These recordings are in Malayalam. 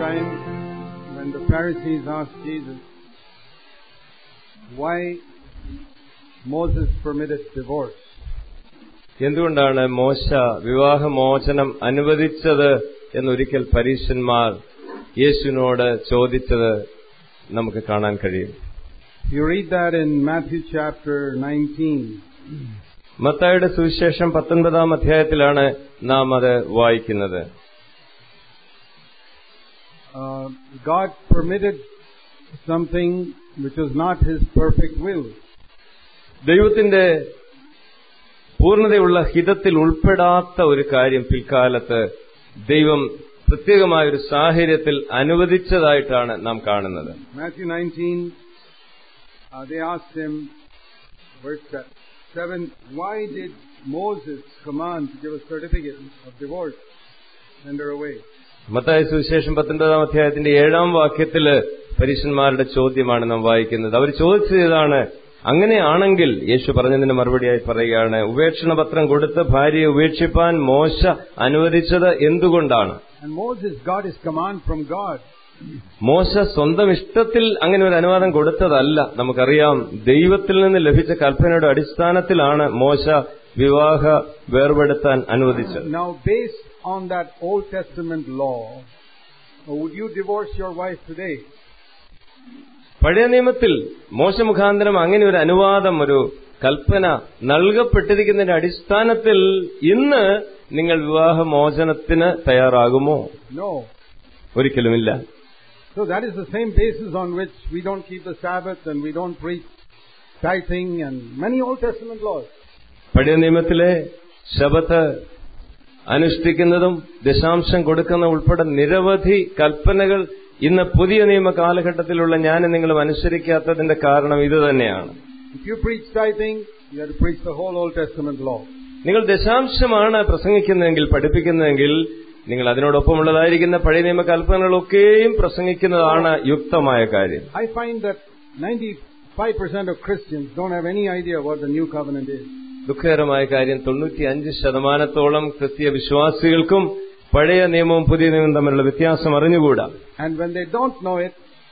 time when the Pharisees asked Jesus why Moses permitted divorce. എന്തുകൊണ്ടാണ് മോശ വിവാഹമോചനം അനുവദിച്ചത് എന്നൊരിക്കൽ പരീശന്മാർ യേശുവിനോട് ചോദിച്ചത് നമുക്ക് കാണാൻ കഴിയും You read that in Matthew chapter 19. മത്തായുടെ സുവിശേഷം പത്തൊൻപതാം അധ്യായത്തിലാണ് നാം അത് വായിക്കുന്നത് Uh, God permitted something which was not His perfect will. ദൈവത്തിന്റെ പൂർണ്ണതയുള്ള ഹിതത്തിൽ ഉൾപ്പെടാത്ത ഒരു കാര്യം പിൽക്കാലത്ത് ദൈവം പ്രത്യേകമായ ഒരു സാഹചര്യത്തിൽ അനുവദിച്ചതായിട്ടാണ് നാം കാണുന്നത് Matthew 19, uh, they asked him, verse 7, why did Moses command to give a certificate of divorce? Send her away. മത്തായ സുവിശേഷം പത്തൊൻപതാം അധ്യായത്തിന്റെ ഏഴാം വാക്യത്തില് പരീക്ഷന്മാരുടെ ചോദ്യമാണ് നാം വായിക്കുന്നത് അവർ ചോദിച്ചത് ഇതാണ് അങ്ങനെയാണെങ്കിൽ യേശു പറഞ്ഞതിന് മറുപടിയായി പറയുകയാണ് ഉപേക്ഷണ പത്രം കൊടുത്ത് ഭാര്യയെ ഉപേക്ഷിപ്പാൻ മോശ അനുവദിച്ചത് എന്തുകൊണ്ടാണ് And Moses got his command from God. മോശ സ്വന്തം ഇഷ്ടത്തിൽ അങ്ങനെ ഒരു അനുവാദം കൊടുത്തതല്ല നമുക്കറിയാം ദൈവത്തിൽ നിന്ന് ലഭിച്ച കൽപ്പനയുടെ അടിസ്ഥാനത്തിലാണ് മോശ വിവാഹ വേർപെടുത്താൻ അനുവദിച്ചത് Now, based on that Old Testament law, would you divorce your wife today? പഴയ നിയമത്തിൽ മോശ മുഖാന്തരം അങ്ങനെ ഒരു അനുവാദം ഒരു കൽപ്പന നൽകപ്പെട്ടിരിക്കുന്നതിന്റെ അടിസ്ഥാനത്തിൽ ഇന്ന് നിങ്ങൾ വിവാഹമോചനത്തിന് തയ്യാറാകുമോ No. ഒരിക്കലുമില്ല So that is the same basis on which we don't keep the Sabbath and we don't preach tithing and many Old Testament laws. പഴയ നിയമത്തിലെ ശബത്ത് അനുഷ്ഠിക്കുന്നതും ദശാംശം കൊടുക്കുന്ന ഉൾപ്പെടെ നിരവധി കൽപ്പനകൾ ഇന്ന് പുതിയ നിയമ കാലഘട്ടത്തിലുള്ള ഞാൻ നിങ്ങളും അനുസരിക്കാത്തതിന്റെ കാരണം ഇത് തന്നെയാണ് If you preach tithing, you have to preach the whole Old Testament law. നിങ്ങൾ ദശാംശമാണ് പ്രസംഗിക്കുന്നതെങ്കിൽ പഠിപ്പിക്കുന്നതെങ്കിൽ നിങ്ങൾ അതിനോടൊപ്പമുള്ളതായിരിക്കുന്ന പഴയ നിയമ കൽപ്പനകളൊക്കെയും പ്രസംഗിക്കുന്നതാണ് യുക്തമായ കാര്യം I find that 95% of Christians don't have any idea what the new covenant is. ദുഃഖകരമായ കാര്യം തൊണ്ണൂറ്റിയഞ്ച് ശതമാനത്തോളം ക്രിസ്തീയ വിശ്വാസികൾക്കും പഴയ നിയമവും പുതിയ നിയമവും തമ്മിലുള്ള വ്യത്യാസം അറിഞ്ഞുകൂടാ And when they don't know it,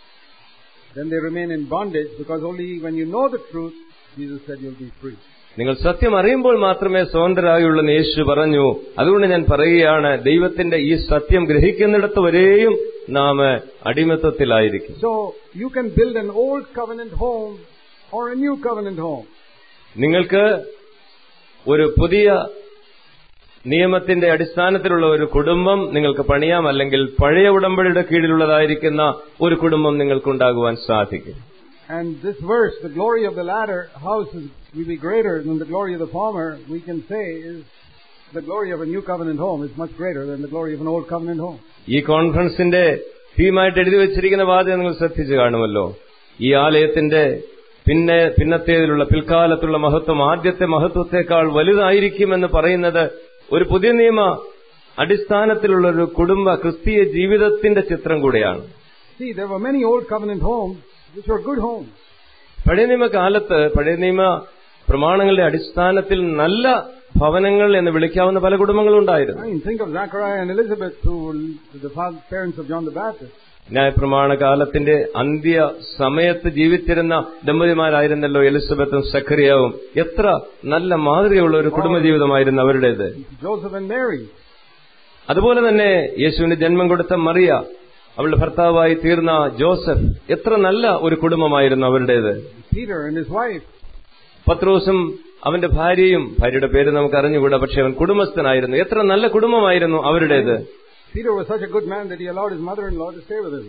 then they remain in bondage because only when you know the truth, Jesus said you'll be free. നിങ്ങൾ സത്യം അറിയുമ്പോൾ മാത്രമേ സ്വതന്ത്രരായുള്ളൂ എന്ന് യേശു പറഞ്ഞു അതുകൊണ്ട് ഞാൻ പറയുകയാണ് ദൈവത്തിന്റെ ഈ സത്യം ഗ്രഹിക്കുന്നിടത്ത് വരെയും നാം അടിമത്തത്തിലായിരിക്കും So you can build an old covenant home or a new covenant home. നിങ്ങൾക്ക് ഒരു പുതിയ നിയമത്തിന്റെ അടിസ്ഥാനത്തിലുള്ള ഒരു കുടുംബം നിങ്ങൾക്ക് പണിയാം അല്ലെങ്കിൽ പഴയ ഉടമ്പടിയുടെ കീഴിലുള്ളതായിരിക്കുന്ന ഒരു കുടുംബം നിങ്ങൾക്കുണ്ടാകുവാൻ സാധിക്കും And this verse, the glory of the latter house is, will be greater than the glory of the former, we can say is the glory of a new covenant home is much greater than the glory of an old covenant home. ഈ കോൺഫറൻസിന്റെ തീമായിട്ട് എഴുതി വെച്ചിരിക്കുന്ന വാചകം നിങ്ങൾ ശ്രദ്ധിച്ചു കാണുമല്ലോ ഈ ആലയത്തിന്റെ പിന്നെ പിന്നത്തേതിലുള്ള പിൽക്കാലത്തുള്ള മഹത്വം ആദ്യത്തെ മഹത്വത്തെക്കാൾ വലുതായിരിക്കുമെന്ന് പറയുന്നത് ഒരു പുതിയ നിയമ അടിസ്ഥാനത്തിലുള്ള ഒരു കുടുംബ ക്രിസ്തീയ ജീവിതത്തിന്റെ ചിത്രം കൂടെയാണ് See, there were many old covenant homes which were good homes. പഴയ നിയമ കാലത്ത് പഴയ നിയമ പ്രമാണങ്ങളുടെ അടിസ്ഥാനത്തിൽ നല്ല ഭവനങ്ങൾ എന്ന് വിളിക്കാവുന്ന പല കുടുംബങ്ങളും I ഉണ്ടായിരുന്നു mean, think of Zachariah and Elizabeth, who were the fa- parents of John the Baptist. ന്യായപ്രമാണ കാലത്തിന്റെ അന്ത്യ സമയത്ത് ജീവിച്ചിരുന്ന ദമ്പതിമാരായിരുന്നല്ലോ എലിസബത്തും സഖറിയാവും എത്ര നല്ല മാതൃകയുള്ള ഒരു കുടുംബജീവിതമായിരുന്നു അവരുടേത് Joseph and Mary. അതുപോലെ തന്നെ യേശുവിന് ജന്മം കൊടുത്ത മറിയ അവളുടെ ഭർത്താവായി തീർന്ന ജോസഫ് എത്ര നല്ല ഒരു കുടുംബമായിരുന്നു അവരുടേത് Peter and his wife. പത്രോസും അവന്റെ ഭാര്യയും ഭാര്യയുടെ പേര് നമുക്ക് അറിഞ്ഞുകൂടാ പക്ഷെ അവൻ കുടുംബസ്ഥനായിരുന്നു എത്ര നല്ല കുടുംബമായിരുന്നു അവരുടേത് Peter was such a good man that he allowed his mother-in-law to stay with him.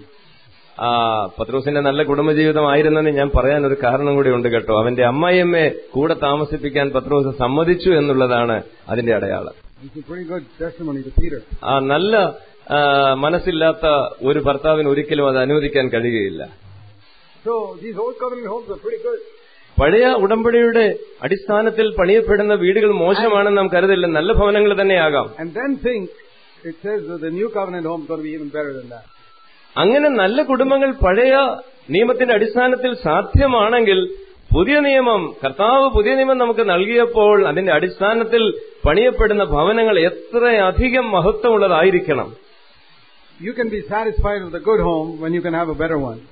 ആ പത്രോസിന്റെ നല്ല കുടുംബജീവിതമായിരുന്നെന്ന് ഞാൻ പറയാൻ ഒരു കാരണം കൂടി ഉണ്ട് കേട്ടോ അവന്റെ അമ്മായിയമ്മയെ കൂടെ താമസിപ്പിക്കാൻ പത്രോസ് സമ്മതിച്ചു എന്നുള്ളതാണ് അതിന്റെ അടയാളം It's a pretty good testimony to Peter. ആ നല്ല ആ, മനസ്സില്ലാത്ത ഒരു ഭർത്താവിന് ഒരിക്കലും അത് അനുവദിക്കാൻ കഴിയുകയില്ല So these old covenant homes are pretty good. പഴയ ഉടമ്പടിയുടെ അടിസ്ഥാനത്തിൽ പണിയപ്പെടുന്ന വീടുകൾ മോശമാണെന്ന് നാം കരുതില്ല നല്ല ഭവനങ്ങൾ തന്നെയാകാം And then think, it says that the new covenant home is going to be even better than that. അങ്ങനെ നല്ല കുടുംബങ്ങൾ പഴയ നിയമത്തിന്റെ അടിസ്ഥാനത്തിൽ സാധ്യമാണെങ്കിൽ പുതിയ നിയമം കർത്താവ് പുതിയ നിയമം നമുക്ക് നൽകിയപ്പോൾ അതിന്റെ അടിസ്ഥാനത്തിൽ പണിയപ്പെടുന്ന ഭവനങ്ങൾ എത്രയധികം മഹത്വമുള്ളതായിരിക്കണം You can be satisfied with a good home when you can have a better one.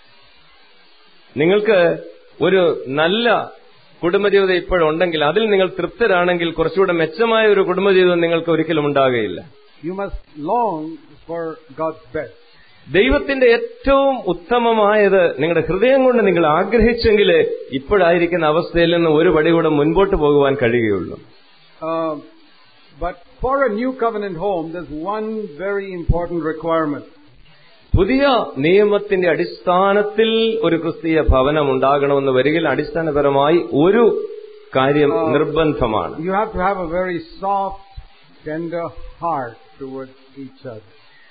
നിങ്ങൾക്ക് ഒരു നല്ല കുടുംബജീവിതം ഇപ്പോഴുണ്ടെങ്കിൽ അതിൽ നിങ്ങൾ തൃപ്തരാണെങ്കിൽ കുറച്ചുകൂടെ മെച്ചമായ ഒരു കുടുംബജീവിതം നിങ്ങൾക്ക് ഒരിക്കലും ഉണ്ടാകുകയില്ല You must long for God's best. ദൈവത്തിന്റെ ഏറ്റവും ഉത്തമമായത് നിങ്ങളുടെ ഹൃദയം കൊണ്ട് നിങ്ങൾ ആഗ്രഹിച്ചെങ്കിൽ ഇപ്പോഴായിരിക്കുന്ന അവസ്ഥയിൽ നിന്ന് ഒരു പടി കൂടെ മുൻപോട്ട് പോകുവാൻ കഴിയുകയുള്ളൂ Uh, but for a new covenant home, there's one very important requirement. പുതിയ നിയമത്തിന്റെ അടിസ്ഥാനത്തിൽ ഒരു ക്രിസ്തീയ ഭവനം ഉണ്ടാകണമെന്ന് വരികിൽ അടിസ്ഥാനപരമായി ഒരു കാര്യം ആ. നിർബന്ധമാണ് You have to have a very soft, tender heart towards each other.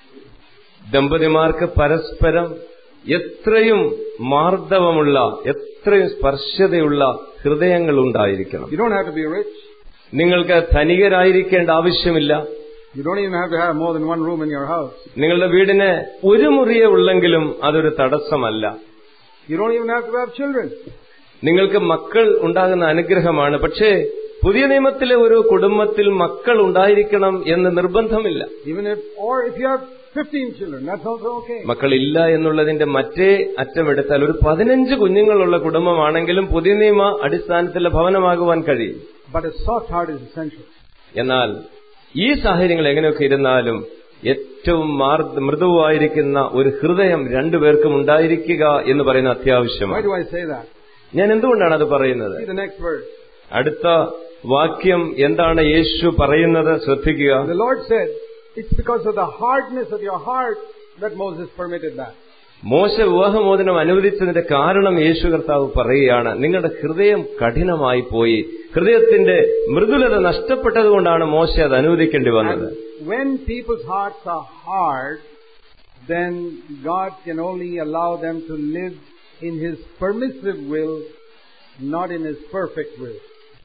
ദമ്പതിമാർക്ക് പരസ്പരം എത്രയും മാർദ്ദവമുള്ള എത്രയും സ്പർശതയുള്ള ഹൃദയങ്ങൾ ഉണ്ടായിരിക്കണം You don't have to be rich. നിങ്ങൾക്ക് ധനികരായിരിക്കേണ്ട ആവശ്യമില്ല You don't even have to have more than one room in your house. നിങ്ങളുടെ വീടിന് ഒരു മുറിയെ ഉള്ളെങ്കിലും അതൊരു തടസ്സമല്ല You don't even have to have children. നിങ്ങൾക്ക് മക്കൾ ഉണ്ടാകുന്ന അനുഗ്രഹമാണ് പക്ഷേ പുതിയ നിയമത്തിലെ ഒരു കുടുംബത്തിൽ മക്കൾ ഉണ്ടായിരിക്കണം എന്ന് നിർബന്ധമില്ല Even if, or if you have 15 children, that's also okay. മക്കളില്ല എന്നുള്ളതിന്റെ മറ്റേ അറ്റമെടുത്താൽ ഒരു പതിനഞ്ച് കുഞ്ഞുങ്ങളുള്ള കുടുംബമാണെങ്കിലും പുതിയ നിയമ അടിസ്ഥാനത്തിലെ ഭവനമാകുവാൻ കഴിയും But a soft heart is essential. എന്നാൽ ഈ സാഹചര്യങ്ങൾ എങ്ങനെയൊക്കെ ഇരുന്നാലും ഏറ്റവും മാർദ്ദ മൃദുവായിരിക്കുന്ന ഒരു ഹൃദയം രണ്ടുപേർക്കും ഉണ്ടായിരിക്കുക എന്ന് പറയുന്ന Why അത്യാവശ്യമാണ് do I say that? ഞാൻ എന്തുകൊണ്ടാണ് അത് പറയുന്നത് See the next verse. അടുത്ത വാക്യം എന്താണ് യേശു പറയുന്നത് ശ്രദ്ധിക്കുക The Lord said, It's because of the hardness of your heart that Moses permitted that. മോശ വിവാഹമോചനം അനുവദിച്ചതിന്റെ കാരണം യേശു കർത്താവ് പറയുകയാണ് നിങ്ങളുടെ ഹൃദയം കഠിനമായി പോയി ഹൃദയത്തിന്റെ മൃദുലത നഷ്ടപ്പെട്ടതുകൊണ്ടാണ് മോശ അത് അനുവദിക്കേണ്ടി വന്നത് And when people's hearts are hard, then God can only allow them to live in His permissive will, not in His perfect will.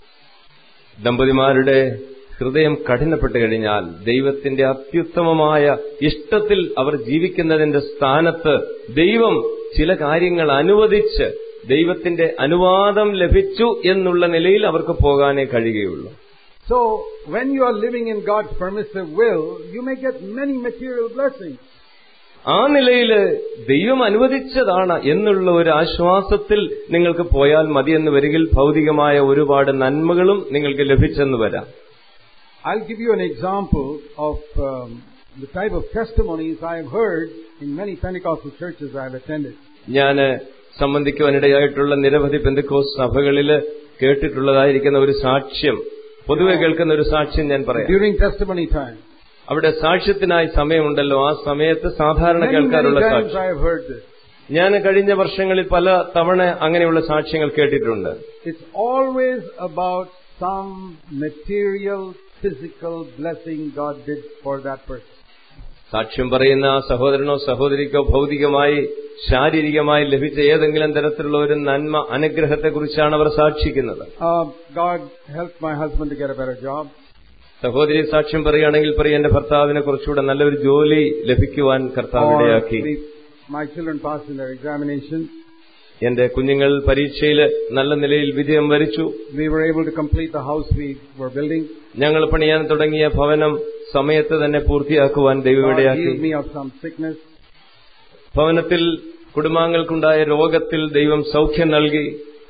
ദമ്പതിമാരുടെ ഹൃദയം കഠിനപ്പെട്ടു കഴിഞ്ഞാൽ ദൈവത്തിന്റെ അത്യുത്തമമായ ഇഷ്ടത്തിൽ അവർ ജീവിക്കുന്നതിന്റെ സ്ഥാനത്ത് ദൈവം ചില കാര്യങ്ങൾ അനുവദിച്ച് ദൈവത്തിന്റെ അനുവാദം ലഭിച്ചു എന്നുള്ള നിലയിൽ അവർക്ക് പോകാനേ കഴിയുകയുള്ളൂ So, when you are living in God's permissive will, you may get many material blessings. ആ നിലയിൽ ദൈവം അനുവദിച്ചതാണ് എന്നുള്ള ഒരു ആശ്വാസത്തിൽ നിങ്ങൾക്ക് പോയാൽ മതിയെന്ന് വരികിൽ ഭൗതികമായ ഒരുപാട് നന്മകളും നിങ്ങൾക്ക് ലഭിച്ചെന്ന് വരാം I'll give you an example of um, the type of testimonies I have heard in many Pentecostal churches I have attended. ഞാൻ സംബന്ധിക്കുവാനിടയായിട്ടുള്ള നിരവധി പെന്തക്കോസ് സഭകളിൽ കേട്ടിട്ടുള്ളതായിരിക്കുന്ന ഒരു സാക്ഷ്യം പൊതുവെ കേൾക്കുന്ന ഒരു സാക്ഷ്യം ഞാൻ പറയാം During testimony time. അവിടെ സാക്ഷ്യത്തിനായി സമയമുണ്ടല്ലോ ആ സമയത്ത് സാധാരണ Many, many കേൾക്കാറുള്ള times സാക്ഷ്യം I have heard this. ഞാൻ കഴിഞ്ഞ വർഷങ്ങളിൽ പല തവണ അങ്ങനെയുള്ള സാക്ഷ്യങ്ങൾ കേട്ടിട്ടുണ്ട് It's always about some material, physical blessing God did for that person. സാക്ഷ്യം പറയുന്ന ആ സഹോദരനോ സഹോദരിക്കോ ഭൗതികമായി ശാരീരികമായി ലഭിച്ച ഏതെങ്കിലും തരത്തിലുള്ള ഒരു നന്മ അനുഗ്രഹത്തെക്കുറിച്ചാണ് അവർ സാക്ഷിക്കുന്നത് Uh, God helped my husband to get a better job. സഹോദരി സാക്ഷ്യം പറയുകയാണെങ്കിൽ പറയും എന്റെ ഭർത്താവിനെ കുറച്ചുകൂടെ നല്ലൊരു ജോലി ലഭിക്കുവാൻ കർത്താവ് Or ഇടയാക്കി we, my children passed in their examination. എന്റെ കുഞ്ഞുങ്ങൾ പരീക്ഷയിൽ നല്ല നിലയിൽ വിജയം വരിച്ചു We were able to complete the house we were building. ഞങ്ങൾ പണിയാൻ തുടങ്ങിയ ഭവനം സമയത്ത് തന്നെ പൂർത്തിയാക്കുവാൻ ദൈവം God ഇടയാക്കി healed me of some sickness. ഭവനത്തിൽ കുടുംബാംഗങ്ങൾക്കുണ്ടായ രോഗത്തിൽ ദൈവം സൗഖ്യം നൽകി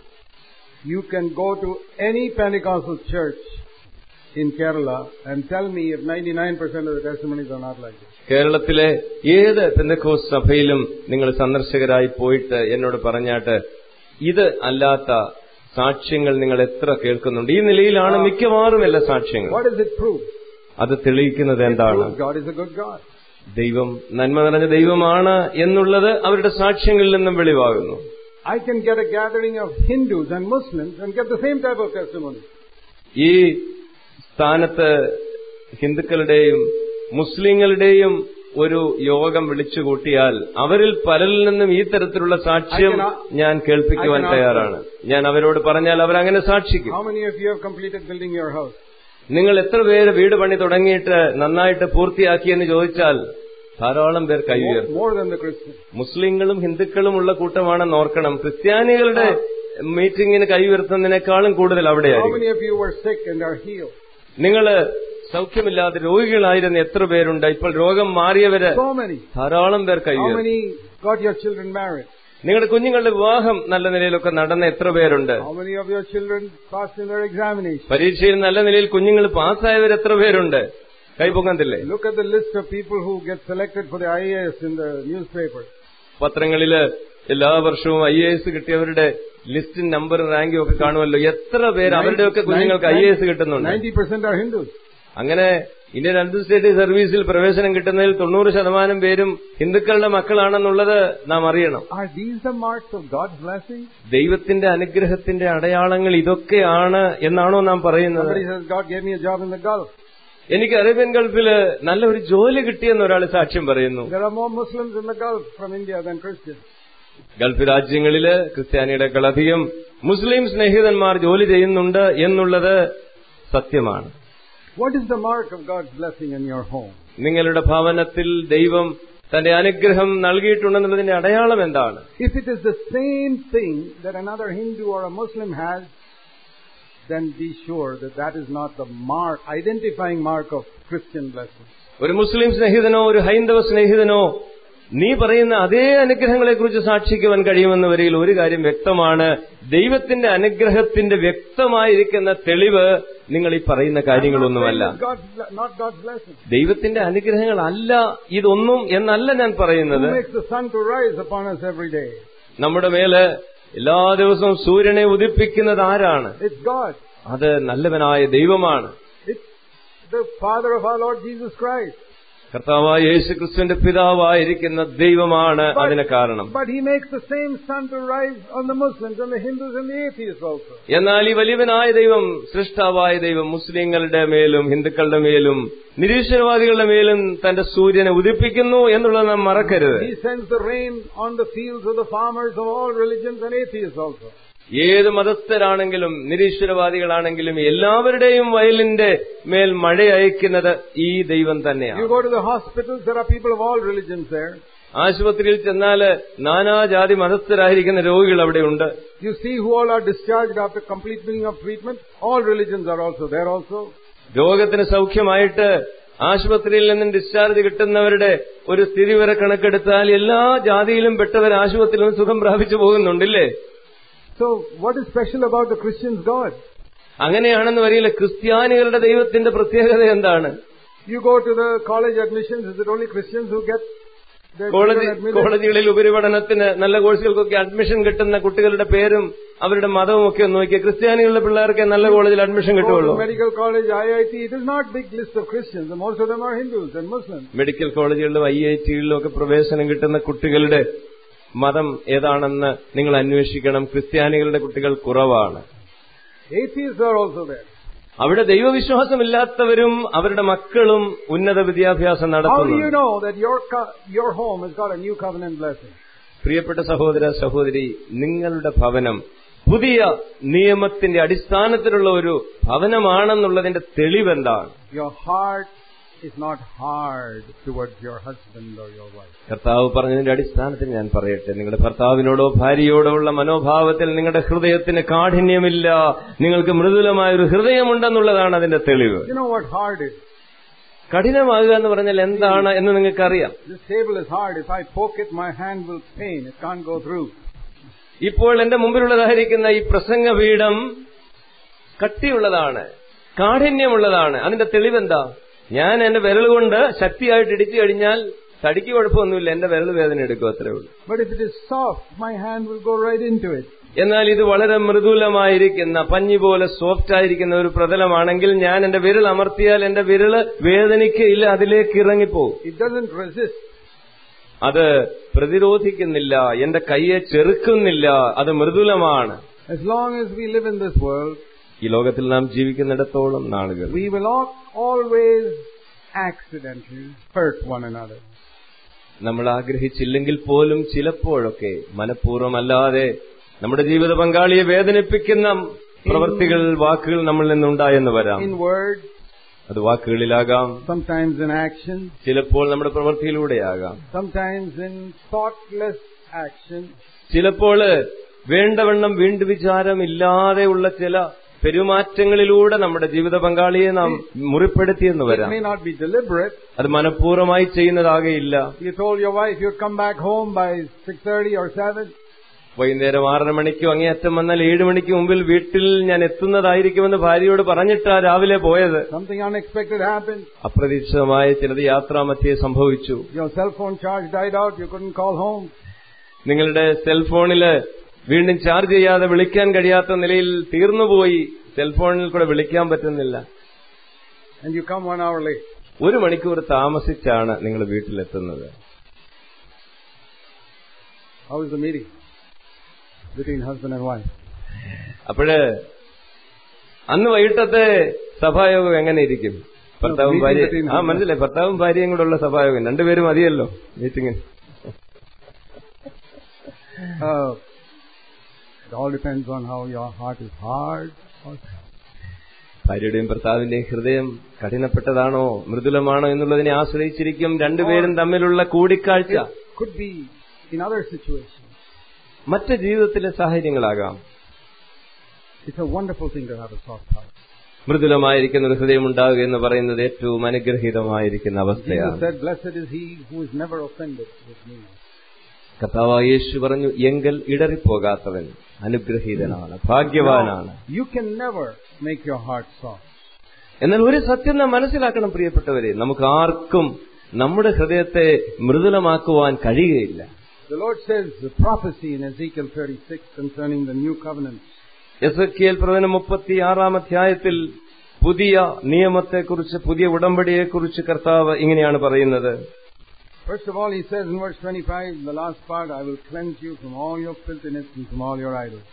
You can go to any Pentecostal church in Kerala and tell me if 99% of the testimonies are not like this. കേരളത്തിലെ ഏത് പെന്തക്കോസ് സഭയിലും നിങ്ങൾ സന്ദർശകരായി പോയിട്ട് എന്നോട് പറഞ്ഞാട്ട് ഇത് അല്ലാത്ത സാക്ഷ്യങ്ങൾ നിങ്ങൾ എത്ര കേൾക്കുന്നുണ്ട് ഈ നിലയിലാണ് മിക്കവാറും എല്ലാ സാക്ഷ്യങ്ങൾ What does it prove? അത് തെളിയിക്കുന്നത് It എന്താണ് proves God is a good God. ദൈവം നന്മ നിറഞ്ഞ ദൈവമാണ് എന്നുള്ളത് അവരുടെ സാക്ഷ്യങ്ങളിൽ നിന്നും വെളിവാകുന്നു I can get a gathering of Hindus and Muslims and get the same type of testimony. ഈ സ്ഥാനത്ത് ഹിന്ദുക്കളുടെയും മുസ്ലിങ്ങളുടെയും ഒരു യോഗം വിളിച്ചുകൂട്ടിയാൽ അവരിൽ പലരിൽ നിന്നും ഈ തരത്തിലുള്ള സാക്ഷ്യം ഞാൻ കേൾപ്പിക്കുവാൻ തയ്യാറാണ് ഞാൻ അവരോട് പറഞ്ഞാൽ അവരങ്ങനെ സാക്ഷിക്കും How many of you have completed building your house? നിങ്ങൾ എത്ര പേര് വീട് പണി തുടങ്ങിയിട്ട് നന്നായിട്ട് പൂർത്തിയാക്കിയെന്ന് ചോദിച്ചാൽ ധാരാളം പേർ More, കൈയുയർത്തും more than the Christians. മുസ്ലിങ്ങളും ഹിന്ദുക്കളും ഉള്ള കൂട്ടമാണെന്ന് ഓർക്കണം ക്രിസ്ത്യാനികളുടെ മീറ്റിംഗിന് കൈ ഉയർത്തുന്നതിനേക്കാളും കൂടുതൽ How അവിടെയായിരിക്കും many of you were sick and are healed? നിങ്ങൾ സൗഖ്യമില്ലാതെ രോഗികളായിരുന്ന എത്ര പേരുണ്ട് ഇപ്പോൾ രോഗം മാറിയവര് So many. ധാരാളം പേർ How കൈവരും many got your children married? നിങ്ങളുടെ കുഞ്ഞുങ്ങളുടെ വിവാഹം നല്ല നിലയിലൊക്കെ നടന്ന എത്ര പേരുണ്ട് How many of your children passed in their examination? പരീക്ഷയിൽ നല്ല നിലയിൽ കുഞ്ഞുങ്ങൾ പാസ്സായവർ എത്ര പേരുണ്ട് കൈപൊങ്ങത്തില്ലേ Look at the list of people who get selected for the IAS in the newspaper. പത്രങ്ങളില് എല്ലാ വർഷവും ഐ എ എസ് കിട്ടിയവരുടെ ലിസ്റ്റും നമ്പറും റാങ്കും ഒക്കെ കാണുമല്ലോ എത്ര പേര് അവരുടെയൊക്കെ കുഞ്ഞുങ്ങൾക്ക് ഐ എ എസ് കിട്ടുന്നുണ്ട് 90% are Hindus. അങ്ങനെ ഇന്ത്യൻ അഡ്മിനിസ്ട്രേറ്റീവ് സർവീസിൽ പ്രവേശനം കിട്ടുന്നതിൽ തൊണ്ണൂറ് ശതമാനം പേരും ഹിന്ദുക്കളുടെ മക്കളാണെന്നുള്ളത് നാം അറിയണം Are these the marks of God's blessing? ദൈവത്തിന്റെ അനുഗ്രഹത്തിന്റെ അടയാളങ്ങൾ ഇതൊക്കെയാണ് എന്നാണോ നാം പറയുന്നത് Somebody says, God gave me a job in the Gulf. എനിക്ക് അറേബ്യൻ ഗൾഫില് നല്ലൊരു ജോലി കിട്ടിയെന്ന് ഒരാൾ സാക്ഷ്യം പറയുന്നു There are more Muslims in the Gulf from India than Christians. Gulf രാജ്യങ്ങളില് ക്രിസ്ത്യാനികളധികം മുസ്ലിം സ്നേഹിതന്മാർ ജോലി ചെയ്യുന്നുണ്ട് എന്നുള്ളത് സത്യമാണ് What is the mark of God's blessing in your home? നിങ്ങളുടെ ഭവനത്തിൽ ദൈവം തന്റെ അനുഗ്രഹം നൽകിയിട്ടുണ്ടെന്നുള്ളതിന്റെ അടയാളം എന്താണ് If it is the same thing that another Hindu or a Muslim has, then be sure that that is not the mark, identifying mark of Christian blessing. ഒരു മുസ്ലിം സ്നേഹിതനോ ഒരു ഹൈന്ദവ സ്നേഹിതനോ നീ പറയുന്ന അതേ അനുഗ്രഹങ്ങളെക്കുറിച്ച് സാക്ഷിക്കുവാൻ കഴിയുമെന്ന വരിയിൽ ഒരു കാര്യം വ്യക്തമാണ് ദൈവത്തിന്റെ അനുഗ്രഹത്തിന്റെ വ്യക്തമായിരിക്കുന്ന തെളിവ് നിങ്ങൾ ഈ പറയുന്ന കാര്യങ്ങളൊന്നുമല്ല It's God's, ble- not God's blessing. ദൈവത്തിന്റെ അനുഗ്രഹങ്ങളല്ല ഇതൊന്നും എന്നല്ല ഞാൻ Who പറയുന്നത് makes the sun to rise upon us every day? നമ്മുടെ മേല് എല്ലാ ദിവസവും സൂര്യനെ ഉദിപ്പിക്കുന്നത് ആരാണ് It's God. അത് നല്ലവനായ ദൈവമാണ് It's the Father of our Lord Jesus Christ. കർത്താവായ യേശു ക്രിസ്തുവിന്റെ പിതാവായിരിക്കുന്ന ദൈവമാണ് അതിന് കാരണം But He makes the same sun to rise on the Muslims and the Hindus and the atheists also. എന്നാൽ ഈ വലിയവനായ ദൈവം സൃഷ്ടാവായ ദൈവം മുസ്ലിങ്ങളുടെ മേലും ഹിന്ദുക്കളുടെ മേലും നിരീശ്വരവാദികളുടെ മേലും തന്റെ സൂര്യനെ ഉദിപ്പിക്കുന്നു എന്നുള്ളത് നാം മറക്കരുത് He sends the rain on the fields of the farmers of all religions and atheists also. ഏത് മതസ്ഥരാണെങ്കിലും നിരീശ്വരവാദികളാണെങ്കിലും എല്ലാവരുടെയും വയലിന്റെ മേൽ മഴ അയക്കുന്നത് ഈ ദൈവം You തന്നെയാണ് go to the hospitals, there are people of all religions there. ആശുപത്രിയിൽ ചെന്നാല് നാനാജാതി മതസ്ഥരായിരിക്കുന്ന രോഗികൾ അവിടെയുണ്ട് You see who all are discharged after completing of treatment. All religions are also there also. രോഗത്തിന് സൗഖ്യമായിട്ട് ആശുപത്രിയിൽ നിന്നും ഡിസ്ചാർജ് കിട്ടുന്നവരുടെ ഒരു സ്ഥിതി വരെ കണക്കെടുത്താൽ എല്ലാ ജാതിയിലും പെട്ടവർ ആശുപത്രിയിൽ നിന്ന് സുഖം പ്രാപിച്ചു പോകുന്നുണ്ടില്ലേ So what is special about the Christian's God? അങ്ങനെയാണെന്ന് വരികില്ല ക്രിസ്ത്യാനികളുടെ ദൈവത്തിന്റെ പ്രത്യേകത എന്താണ് You go to the college admissions, is it only Christians who get their college children admitted? കോളേജുകളിൽ ഉപരിപഠനത്തിന് നല്ല കോഴ്സുകൾക്കൊക്കെ അഡ്മിഷൻ കിട്ടുന്ന കുട്ടികളുടെ പേരും അവരുടെ മതവും ഒക്കെ ഒന്ന് നോക്കിയാൽ ക്രിസ്ത്യാനികളുടെ പിള്ളേർക്ക് നല്ല കോളേജിൽ അഡ്മിഷൻ Go കിട്ടുള്ളൂ to medical college, IIT, it is not big list of Christians. Most of them are Hindus and Muslims. Medical കോളേജുകളിലും ഐ ഐ ടികളിലും ഒക്കെ പ്രവേശനം കിട്ടുന്ന കുട്ടികളുടെ മതം ഏതാണെന്ന് നിങ്ങൾ അന്വേഷിക്കണം ക്രിസ്ത്യാനികളുടെ കുട്ടികൾ കുറവാണ് Atheists are also there. അവിടെ ദൈവവിശ്വാസമില്ലാത്തവരും അവരുടെ മക്കളും ഉന്നത വിദ്യാഭ്യാസം How do you നടത്തുന്നു know that your co- your home has got a new covenant blessing? പ്രിയപ്പെട്ട സഹോദര സഹോദരി നിങ്ങളുടെ ഭവനം പുതിയ നിയമത്തിന്റെ അടിസ്ഥാനത്തിലുള്ള ഒരു ഭവനമാണെന്നുള്ളതിന്റെ തെളിവെന്താണ് Your heart is not hard towards your husband or your wife. കർത്താവ് പറഞ്ഞതിന്റെ അടിസ്ഥാനത്തിൽ ഞാൻ പറയട്ടെ നിങ്ങളുടെ ഭർത്താവിനോടോ ഭാര്യയോടോ ഉള്ള മനോഭാവത്തിൽ നിങ്ങളുടെ ഹൃദയത്തിന് കാഠിന്യമില്ല നിങ്ങൾക്ക് മൃദുലമായ ഒരു ഹൃദയമുണ്ടെന്നുള്ളതാണ് അതിന്റെ തെളിവ് You know what hard is? കഠിനമാകുക എന്ന് പറഞ്ഞാൽ എന്താണ് എന്ന് നിങ്ങൾക്കറിയാം This table is hard. If I poke it, my hand will pain. It can't go through. ഇപ്പോൾ എന്റെ മുമ്പിലുള്ളതായിരിക്കുന്ന ഈ പ്രസംഗപീഠം കട്ടിയുള്ളതാണ് കാഠിന്യമുള്ളതാണ് അതിന്റെ തെളിവെന്താ ഞാൻ എന്റെ വിരൽ കൊണ്ട് ശക്തിയായിട്ട് ഇടിച്ചു കഴിഞ്ഞാൽ തടിക്ക് കുഴപ്പമൊന്നുമില്ല എന്റെ വിരൽ വേദന എടുക്കും അത്രേ ഉള്ളൂ But if it is soft, my hand will go right into it. എന്നാൽ ഇത് വളരെ മൃദുലമായിരിക്കുന്ന പഞ്ഞി പോലെ സോഫ്റ്റ് ആയിരിക്കുന്ന ഒരു പ്രതലമാണെങ്കിൽ ഞാൻ എന്റെ വിരൽ അമർത്തിയാൽ എന്റെ വിരല് വേദനിക്കയില്ല അതിലേക്ക് ഇറങ്ങിപ്പോകും It doesn't resist. അത് പ്രതിരോധിക്കുന്നില്ല എന്റെ കയ്യെ ചെറുക്കുന്നില്ല അത് മൃദുലമാണ് As long as we live in this world, ഈ ലോകത്തിൽ നാം ജീവിക്കുന്നിടത്തോളം നാളുകൾ we will al- always accidentally hurt one another. നമ്മൾ ആഗ്രഹിച്ചില്ലെങ്കിൽ പോലും ചിലപ്പോഴൊക്കെ മനഃപൂർവ്വമല്ലാതെ നമ്മുടെ ജീവിത പങ്കാളിയെ വേദനിപ്പിക്കുന്ന പ്രവൃത്തികൾ വാക്കുകൾ നമ്മളിൽ നിന്നുണ്ടായെന്ന് വരാം In word, അത് വാക്കുകളിലാകാം sometimes in action, ചിലപ്പോൾ നമ്മുടെ പ്രവൃത്തിയിലൂടെയാകാം sometimes in thoughtless action. ചിലപ്പോൾ വേണ്ടവണ്ണം വീണ്ടുവിചാരമില്ലാതെയുള്ള ചില പെരുമാറ്റങ്ങളിലൂടെ നമ്മുടെ ജീവിത പങ്കാളിയെ നാം മുറിപ്പെടുത്തിയെന്ന് It വരാം may not be deliberate. അത് മനഃപൂർവ്വമായി ചെയ്യുന്നതാകെയില്ല You told your wife you'd come back home by 6.30 or 7. വൈകുന്നേരം ആറര മണിക്കും അങ്ങേയറ്റം വന്നാൽ ഏഴ് മണിക്ക് മുമ്പിൽ വീട്ടിൽ ഞാൻ എത്തുന്നതായിരിക്കുമെന്ന് ഭാര്യയോട് പറഞ്ഞിട്ടാ രാവിലെ പോയത് Something unexpected happened. അപ്രതീക്ഷിതമായ ചിലത് യാത്രാമധ്യേ സംഭവിച്ചു Your cell phone charge died out. You couldn't call home. നിങ്ങളുടെ സെൽഫോണില് വീണ്ടും ചാർജ് ചെയ്യാതെ വിളിക്കാൻ കഴിയാത്ത നിലയിൽ തീർന്നുപോയി സെൽഫോണിൽ കൂടെ വിളിക്കാൻ പറ്റുന്നില്ല And you come one hour late. ഒരു മണിക്കൂർ താമസിച്ചാണ് നിങ്ങൾ വീട്ടിലെത്തുന്നത് How is the meeting between husband and wife? അപ്പോഴ് അന്ന് വൈകിട്ടത്തെ സഭായോഗം എങ്ങനെ ഇരിക്കും ഭർത്താവും meeting ഭാര്യ between ആ മനസ്സിലായി ഭർത്താവും ഭാര്യയും കൂടെ ഉള്ള സഭായോഗം രണ്ടുപേരും മതിയല്ലോ മീറ്റിംഗിന് Uh, it all depends on how your heart is hard. or ഭാര്യയുടെയും ഭർത്താവിന്റെയും ഹൃദയം കഠിനപ്പെട്ടതാണോ മൃദുലമാണോ എന്നുള്ളതിനെ ആശ്രയിച്ചിരിക്കും രണ്ടുപേരും തമ്മിലുള്ള കൂടിക്കാഴ്ച It could be in other situations. മറ്റ് ജീവിതത്തിലെ സാഹചര്യങ്ങളാകാം It's a wonderful thing to have a soft heart. മൃദുലമായിരിക്കുന്ന ഒരു ഹൃദയം ഉണ്ടാവുക എന്ന് പറയുന്നത് ഏറ്റവും അനുഗ്രഹീതമായിരിക്കുന്ന Jesus അവസ്ഥയാണ് said, Blessed is he who is never offended with me. കർത്താവായ യേശു പറഞ്ഞു എങ്കൽ ഇടറിപ്പോകാത്തവൻ അനുഗ്രഹീതനാണ് ഭാഗ്യവാനാണ് Now, you can never make your heart soft. എന്നാൽ ഒരു സത്യം നാം മനസ്സിലാക്കണം പ്രിയപ്പെട്ടവരെ നമുക്ക് ആർക്കും നമ്മുടെ ഹൃദയത്തെ മൃദുലമാക്കുവാൻ കഴിയുകയില്ല The Lord says the prophecy in Ezekiel 36 concerning the new covenant. Ezekiel പ്രവചനം മുപ്പത്തിയാറാം അധ്യായത്തിൽ പുതിയ നിയമത്തെക്കുറിച്ച് പുതിയ ഉടമ്പടിയെക്കുറിച്ച് കർത്താവ് ഇങ്ങനെയാണ് പറയുന്നത് First of all, he says in verse 25, the last part, I will cleanse you from all your filthiness and from all your idols.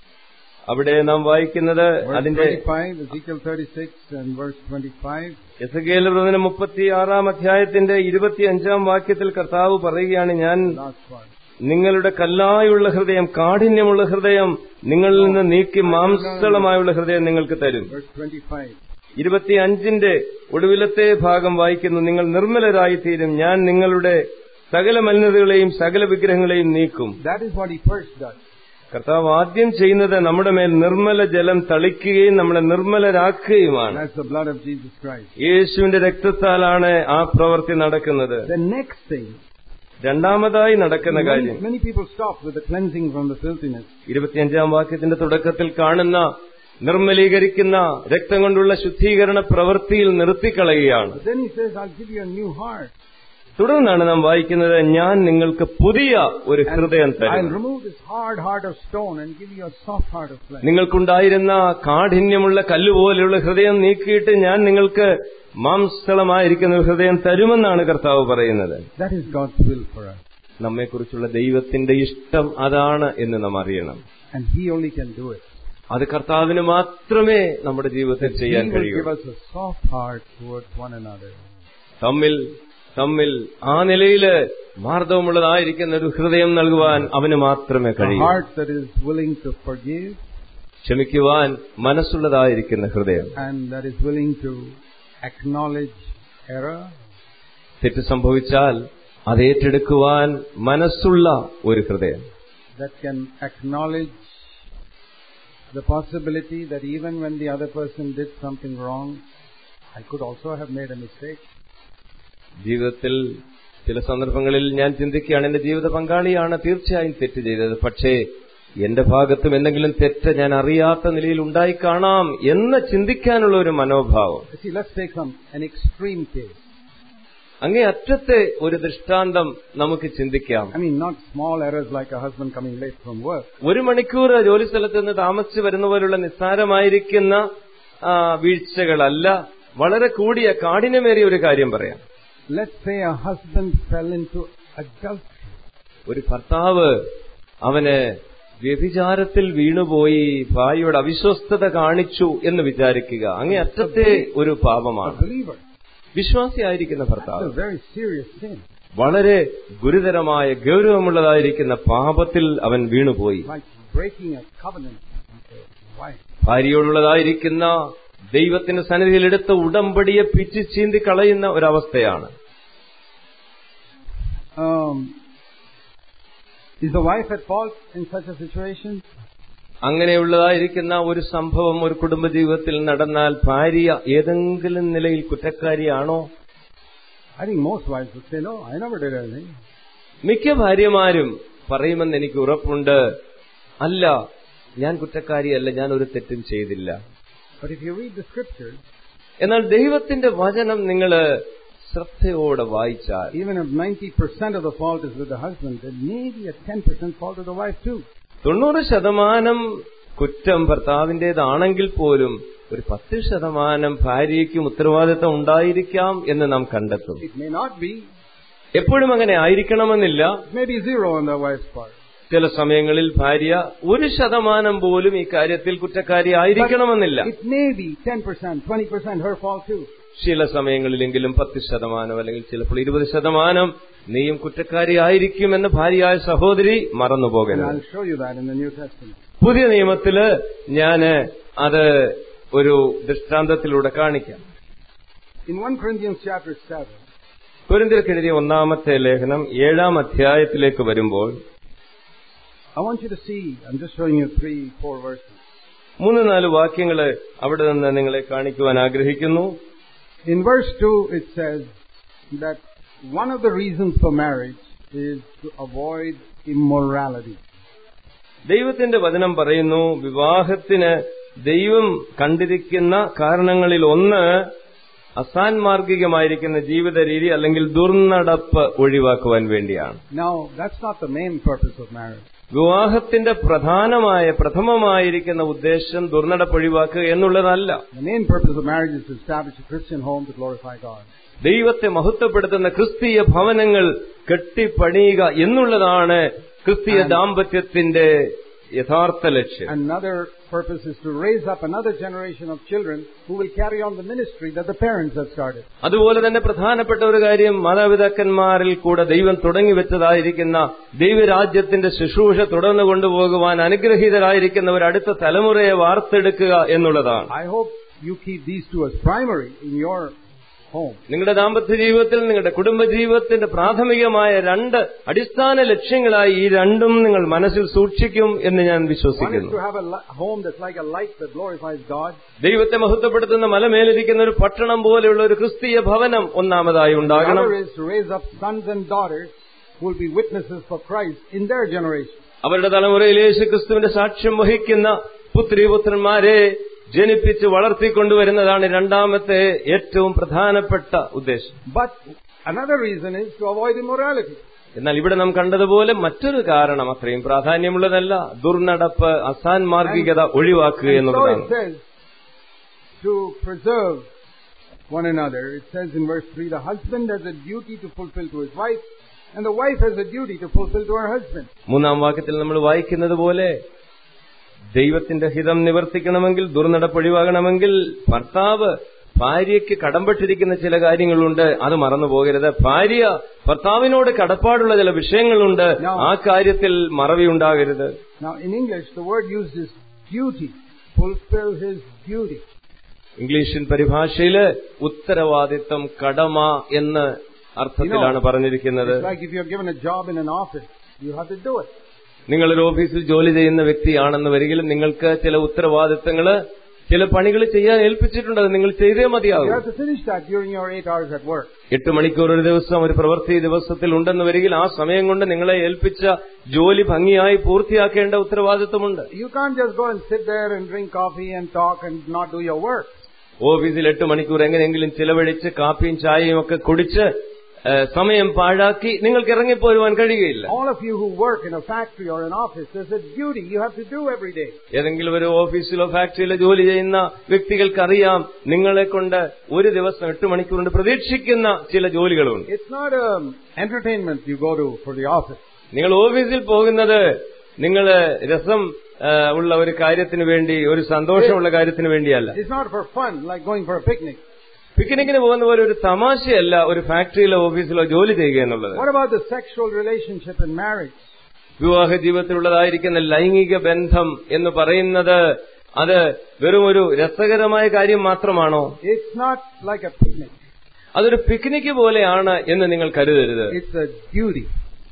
അവിടെ നാം വായിക്കുന്നത് Verse അതിന്റെ 25, Ezekiel 36 and verse 25. Ezekiel പ്രവചനം മുപ്പത്തിയാറാം അധ്യായത്തിന്റെ ഇരുപത്തിയഞ്ചാം വാക്യത്തിൽ കർത്താവ് പറയുകയാണ് ഞാൻ Last part. നിങ്ങളുടെ കല്ലായുള്ള ഹൃദയം കാഠിന്യമുള്ള ഹൃദയം നിങ്ങളിൽ നിന്ന് നീക്കി മാംസളമായുള്ള ഹൃദയം നിങ്ങൾക്ക് തരും Verse 25. ഇരുപത്തിയഞ്ചിന്റെ ഒടുവിലത്തെ ഭാഗം വായിക്കുന്നു നിങ്ങൾ നിർമ്മലരായിത്തീരും ഞാൻ നിങ്ങളുടെ സകല മലിനതകളെയും സകല വിഗ്രഹങ്ങളെയും നീക്കും That is what he first does. കർത്താവ് ആദ്യം ചെയ്യുന്നത് നമ്മുടെ മേൽ നിർമ്മല ജലം തളിക്കുകയും നമ്മളെ നിർമ്മലരാക്കുകയുമാണ് That's the blood of Jesus Christ. യേശുവിന്റെ രക്തത്താലാണ് ആ പ്രവൃത്തി നടക്കുന്നത് The next thing, രണ്ടാമതായി നടക്കുന്ന കാര്യം many, many people stop with the cleansing from the filthiness. ഇരുപത്തിയഞ്ചാം വാക്യത്തിന്റെ തുടക്കത്തിൽ കാണുന്ന നിർമ്മലീകരിക്കുന്ന രക്തം കൊണ്ടുള്ള ശുദ്ധീകരണ പ്രവൃത്തിയിൽ നിർത്തിക്കളയുകയാണ് But then he says, I'll give you a new heart. തുടർന്നാണ് നാം വായിക്കുന്നത് ഞാൻ നിങ്ങൾക്ക് പുതിയ ഒരു ഹൃദയം I'll തരും remove this hard heart of stone and give you a soft heart of flesh. നിങ്ങൾക്കുണ്ടായിരുന്ന കാഠിന്യമുള്ള കല്ലുപോലെയുള്ള ഹൃദയം നീക്കിയിട്ട് ഞാൻ നിങ്ങൾക്ക് മാംസളമായിരിക്കുന്ന ഒരു ഹൃദയം തരുമെന്നാണ് കർത്താവ് പറയുന്നത് That is God's will for us. നമ്മെക്കുറിച്ചുള്ള ദൈവത്തിന്റെ ഇഷ്ടം അതാണ് എന്ന് നാം അറിയണം And He only can do it. അത് കർത്താവിന് മാത്രമേ നമ്മുടെ ജീവിതത്തിൽ He ചെയ്യാൻ will കഴിയൂ give us a soft heart towards one another. തമ്മിൽ തമ്മിൽ ആ നിലയില് മാർദ്ദവമുള്ളതായിരിക്കുന്ന ഒരു ഹൃദയം നൽകുവാൻ അവന് മാത്രമേ A കഴിയൂ heart that is willing to forgive ക്ഷമിക്കുവാൻ മനസ്സുള്ളതായിരിക്കുന്ന ഹൃദയം and that is willing to acknowledge error തെറ്റ് സംഭവിച്ചാൽ അത് ഏറ്റെടുക്കുവാൻ മനസ്സുള്ള ഒരു ഹൃദയം that can acknowledge the possibility that even when the other person did something wrong, I could also have made a mistake. ജീവിതത്തിൽ ചില സന്ദർഭങ്ങളിൽ ഞാൻ ചിന്തിക്കുകയാണ് എന്റെ ജീവിത പങ്കാളിയാണ് തീർച്ചയായും തെറ്റ് ചെയ്തത് പക്ഷേ എന്റെ ഭാഗത്തും എന്തെങ്കിലും തെറ്റ് ഞാൻ അറിയാത്ത നിലയിൽ ഉണ്ടായി കാണാം എന്ന് ചിന്തിക്കാനുള്ള ഒരു മനോഭാവം See, let's take some an extreme case. അങ്ങേ അറ്റത്തെ ഒരു ദൃഷ്ടാന്തം നമുക്ക് ചിന്തിക്കാം I mean, not small errors like a husband coming late from work. ഒരു മണിക്കൂർ ജോലിസ്ഥലത്ത് നിന്ന് താമസിച്ചു വരുന്ന പോലുള്ള നിസ്സാരമായിരിക്കുന്ന ആ, വീഴ്ചകളല്ല വളരെ കൂടിയ കാഠിന്യമേറിയ ഒരു കാര്യം പറയാം Let's say a husband fell into adultery. ഒരു ഭർത്താവ് അവന് വ്യഭിചാരത്തിൽ വീണുപോയി ഭാര്യയോട് അവിശ്വസ്തത കാണിച്ചു എന്ന് വിചാരിക്കുക അങ്ങേ അറ്റത്തെ ഒരു A പാപമാണ് believer. വിശ്വാസിയായിരിക്കുന്ന That's ഭർത്താവ് a very serious sin. വളരെ ഗുരുതരമായ ഗൗരവമുള്ളതായിരിക്കുന്ന പാപത്തിൽ അവൻ വീണുപോയി Like breaking a covenant with a wife. ഭാര്യയോടുള്ളതായിരിക്കുന്ന ദൈവത്തിന്റെ സന്നിധിയിൽ എടുത്ത ഉടമ്പടിയെ പിച്ചു ചീന്തി കളയുന്ന ഒരവസ്ഥയാണ് Um, is the wife at fault in such a situation? അങ്ങനെയുള്ളതായിരിക്കുന്ന ഒരു സംഭവം ഒരു കുടുംബജീവിതത്തിൽ നടന്നാൽ ഭാര്യ ഏതെങ്കിലും നിലയിൽ കുറ്റക്കാരിയാണോ I think most wives would say, no, I never did anything. മിക്ക ഭാര്യമാരും പറയുമെന്ന് എനിക്ക് ഉറപ്പുണ്ട് അല്ല ഞാൻ കുറ്റക്കാരിയല്ല ഞാൻ ഒരു തെറ്റും ചെയ്തില്ല But if you read the scriptures, എന്നാൽ ദൈവത്തിന്റെ വചനം നിങ്ങൾ ശ്രദ്ധയോടെ വായിച്ചാൽ even if 90% of the fault is with the husband, there may be a 10% fault of the wife too. തൊണ്ണൂറ് ശതമാനം കുറ്റം ഭർത്താവിന്റേതാണെങ്കിൽ പോലും ഒരു പത്ത് ശതമാനം ഭാര്യയ്ക്കും ഉത്തരവാദിത്തം ഉണ്ടായിരിക്കാം എന്ന് നാം കണ്ടെത്തും It may not be. എപ്പോഴും അങ്ങനെ ആയിരിക്കണമെന്നില്ല It may be zero on the wife's part. ചില സമയങ്ങളിൽ ഭാര്യ ഒരു ശതമാനം പോലും ഈ കാര്യത്തിൽ കുറ്റക്കാരി ആയിരിക്കണമെന്നില്ല It may be 10%, 20% her fault too. ചില സമയങ്ങളിലെങ്കിലും പത്ത് ശതമാനം അല്ലെങ്കിൽ ചിലപ്പോൾ ഇരുപത് ശതമാനം നീയും കുറ്റക്കാരി ആയിരിക്കുമെന്ന് ഭാര്യയായ സഹോദരി മറന്നു And പോകരുത് I'll show you that in the New Testament. പുതിയ നിയമത്തില് ഞാന് അത് ഒരു ദൃഷ്ടാന്തത്തിലൂടെ കാണിക്കാം In 1 Corinthians chapter 7, കുരിന്തിർക്കെഴുതിയ ഒന്നാമത്തെ ലേഖനം ഏഴാം അധ്യായത്തിലേക്ക് വരുമ്പോൾ I want you to see, I'm just showing you three, four verses. മൂന്ന് നാല് വാക്യങ്ങള് അവിടെ നിന്ന് നിങ്ങളെ കാണിക്കുവാൻ ആഗ്രഹിക്കുന്നു In verse 2, it says that one of the reasons for marriage is to avoid immorality. ദൈവത്തിന്റെ വചനം പറയുന്നു വിവാഹത്തിന് ദൈവം കണ്ടിരിക്കുന്ന കാരണങ്ങളിൽ ഒന്ന് അസാൻമാർഗികമായിരിക്കുന്ന ജീവിത രീതി അല്ലെങ്കിൽ ദുർനടപ്പ് ഒഴിവാക്കുവാൻ വേണ്ടിയാണ് Now, that's not the main purpose of marriage. വിവാഹത്തിന്റെ പ്രധാനമായ പ്രഥമമായിരിക്കുന്ന ഉദ്ദേശം ദുർനടപ്പ് ഒഴിവാക്കുക എന്നുള്ളതല്ല The main purpose of marriage is to establish a Christian home to glorify God. ദൈവത്തെ മഹത്വപ്പെടുത്തുന്ന ക്രിസ്തീയ ഭവനങ്ങൾ കെട്ടിപ്പണിയുക എന്നുള്ളതാണ് ക്രിസ്തീയ ദാമ്പത്യത്തിന്റെ യഥാർത്ഥ ലക്ഷ്യം Another purpose is to raise up another generation of children who will carry on the ministry that the parents have started. അതുപോലെ തന്നെ പ്രധാനപ്പെട്ട ഒരു കാര്യം മാതാപിതാക്കന്മാരിൽ കൂടെ ദൈവം തുടങ്ങി വെച്ചതായിരിക്കുന്ന ദൈവരാജ്യത്തിന്റെ ശുശ്രൂഷ തുടർന്നു കൊണ്ടുപോകുവാൻ അനുഗ്രഹീതരായിരിക്കുന്ന ഒരു അടുത്ത തലമുറയെ വാർത്തെടുക്കുക എന്നുള്ളതാണ് I hope you keep these two as primary in your home. നിങ്ങളുടെ ദാമ്പത്യ ജീവിതത്തിൽ നിങ്ങളുടെ കുടുംബ ജീവിതത്തിന്റെ പ്രാഥമികമായ രണ്ട് അടിസ്ഥാന ലക്ഷ്യങ്ങളായി ഈ രണ്ടും നിങ്ങൾ മനസ്സിൽ സൂക്ഷിക്കും എന്ന് ഞാൻ One is വിശ്വസിക്കുന്നു to have a li- home that's like a light that glorifies God. ദൈവത്തെ മഹത്വപ്പെടുത്തുന്ന മലമേലിരിക്കുന്ന ഒരു പട്ടണം പോലെയുള്ള ഒരു ക്രിസ്തീയ ഭവനം ഒന്നാമതായി The ഉണ്ടാകണം other is to raise up sons and daughters who will be witnesses for Christ in their generation. അവരുടെ തലമുറയിൽ യേശു ക്രിസ്തുവിന്റെ സാക്ഷ്യം വഹിക്കുന്ന പുത്രിപുത്രന്മാരെ ജനിപ്പിച്ച് വളർത്തിക്കൊണ്ടുവരുന്നതാണ് രണ്ടാമത്തെ ഏറ്റവും പ്രധാനപ്പെട്ട ഉദ്ദേശം But another reason is to avoid immorality. എന്നാൽ ഇവിടെ നാം കണ്ടതുപോലെ മറ്റൊരു കാരണം അത്രയും പ്രാധാന്യമുള്ളതല്ല ദുർനടപ്പ് അസാൻമാർഗികത ഒഴിവാക്കുക And so എന്നുള്ളതാണ് it says to preserve one another. It says in verse 3, the husband has a duty to fulfill to his wife, and the wife has a duty to fulfill to her husband. മൂന്നാം വാക്യത്തിൽ നമ്മൾ വായിക്കുന്നത് പോലെ ദൈവത്തിന്റെ ഹിതം നിവർത്തിക്കണമെങ്കിൽ ദുർനടപ്പ് ഒഴിവാകണമെങ്കിൽ ഭർത്താവ് ഭാര്യയ്ക്ക് കടമ്പെട്ടിരിക്കുന്ന ചില കാര്യങ്ങളുണ്ട് അത് മറന്നു പോകരുത് ഭാര്യ ഭർത്താവിനോട് കടപ്പാടുള്ള ചില വിഷയങ്ങളുണ്ട് ആ കാര്യത്തിൽ മറവിയുണ്ടാകരുത് Now, in English, the word used is duty. Fulfill his duty. ഇംഗ്ലീഷിൻ പരിഭാഷയില് ഉത്തരവാദിത്തം കടമ എന്ന് അർത്ഥത്തിലാണ് പറഞ്ഞിരിക്കുന്നത് It's like if you're given a job in an office, you have to do it. നിങ്ങളൊരു ഓഫീസിൽ ജോലി ചെയ്യുന്ന വ്യക്തിയാണെന്ന് വരികിലും നിങ്ങൾക്ക് ചില ഉത്തരവാദിത്തങ്ങള് ചില പണികൾ ചെയ്യാൻ ഏൽപ്പിച്ചിട്ടുണ്ട് അത് നിങ്ങൾ ചെയ്തേ You മതിയാകും have to finish that during your eight hours at work. എട്ട് മണിക്കൂർ ഒരു ദിവസം ഒരു പ്രവൃത്തി ദിവസത്തിൽ ഉണ്ടെന്ന് വരികിൽ ആ സമയം കൊണ്ട് നിങ്ങളെ ഏൽപ്പിച്ച ജോലി ഭംഗിയായി പൂർത്തിയാക്കേണ്ട ഉത്തരവാദിത്തമുണ്ട് You can't just go and sit there and drink coffee and talk and not do your work. ഓഫീസിൽ എട്ട് മണിക്കൂർ എങ്ങനെയെങ്കിലും ചിലവഴിച്ച് കാപ്പിയും ചായയും ഒക്കെ കുടിച്ച് ഏ, സമയം പാഴാക്കി നിങ്ങൾക്ക് ഇറങ്ങിപ്പോരുവാൻ കഴിയുകയില്ല All of you who work in a factory or an office, there's a duty you have to do every day. ഏതെങ്കിലും ഒരു ഓഫീസിലോ ഫാക്ടറിയിലോ ജോലി ചെയ്യുന്ന വ്യക്തികൾക്കറിയാം നിങ്ങളെ കൊണ്ട് ഒരു ദിവസം എട്ട് മണിക്കൂർ കൊണ്ട് പ്രതീക്ഷിക്കുന്ന ചില ജോലികളുണ്ട് It's not um, entertainment you go to for the office. നിങ്ങൾ ഓഫീസിൽ പോകുന്നത് നിങ്ങൾ രസം ആ, ഉള്ള ഒരു കാര്യത്തിന് വേണ്ടി ഒരു സന്തോഷമുള്ള കാര്യത്തിന് വേണ്ടിയല്ല It's not for fun, like going for a picnic. പിക്നിക്കിന് പോകുന്ന പോലെ ഒരു തമാശയല്ല ഒരു ഫാക്ടറിയിലോ ഓഫീസിലോ ജോലി ചെയ്യുക എന്നുള്ളത് What about the sexual relationship in marriage? വിവാഹ ജീവിതത്തിലുള്ളതായിരിക്കുന്ന ലൈംഗിക ബന്ധം എന്ന് പറയുന്നത് അത് വെറും ഒരു രസകരമായ കാര്യം മാത്രമാണോ It's not like a picnic. അതൊരു പിക്നിക്ക് പോലെയാണ് എന്ന് നിങ്ങൾ കരുതരുത് It's a duty.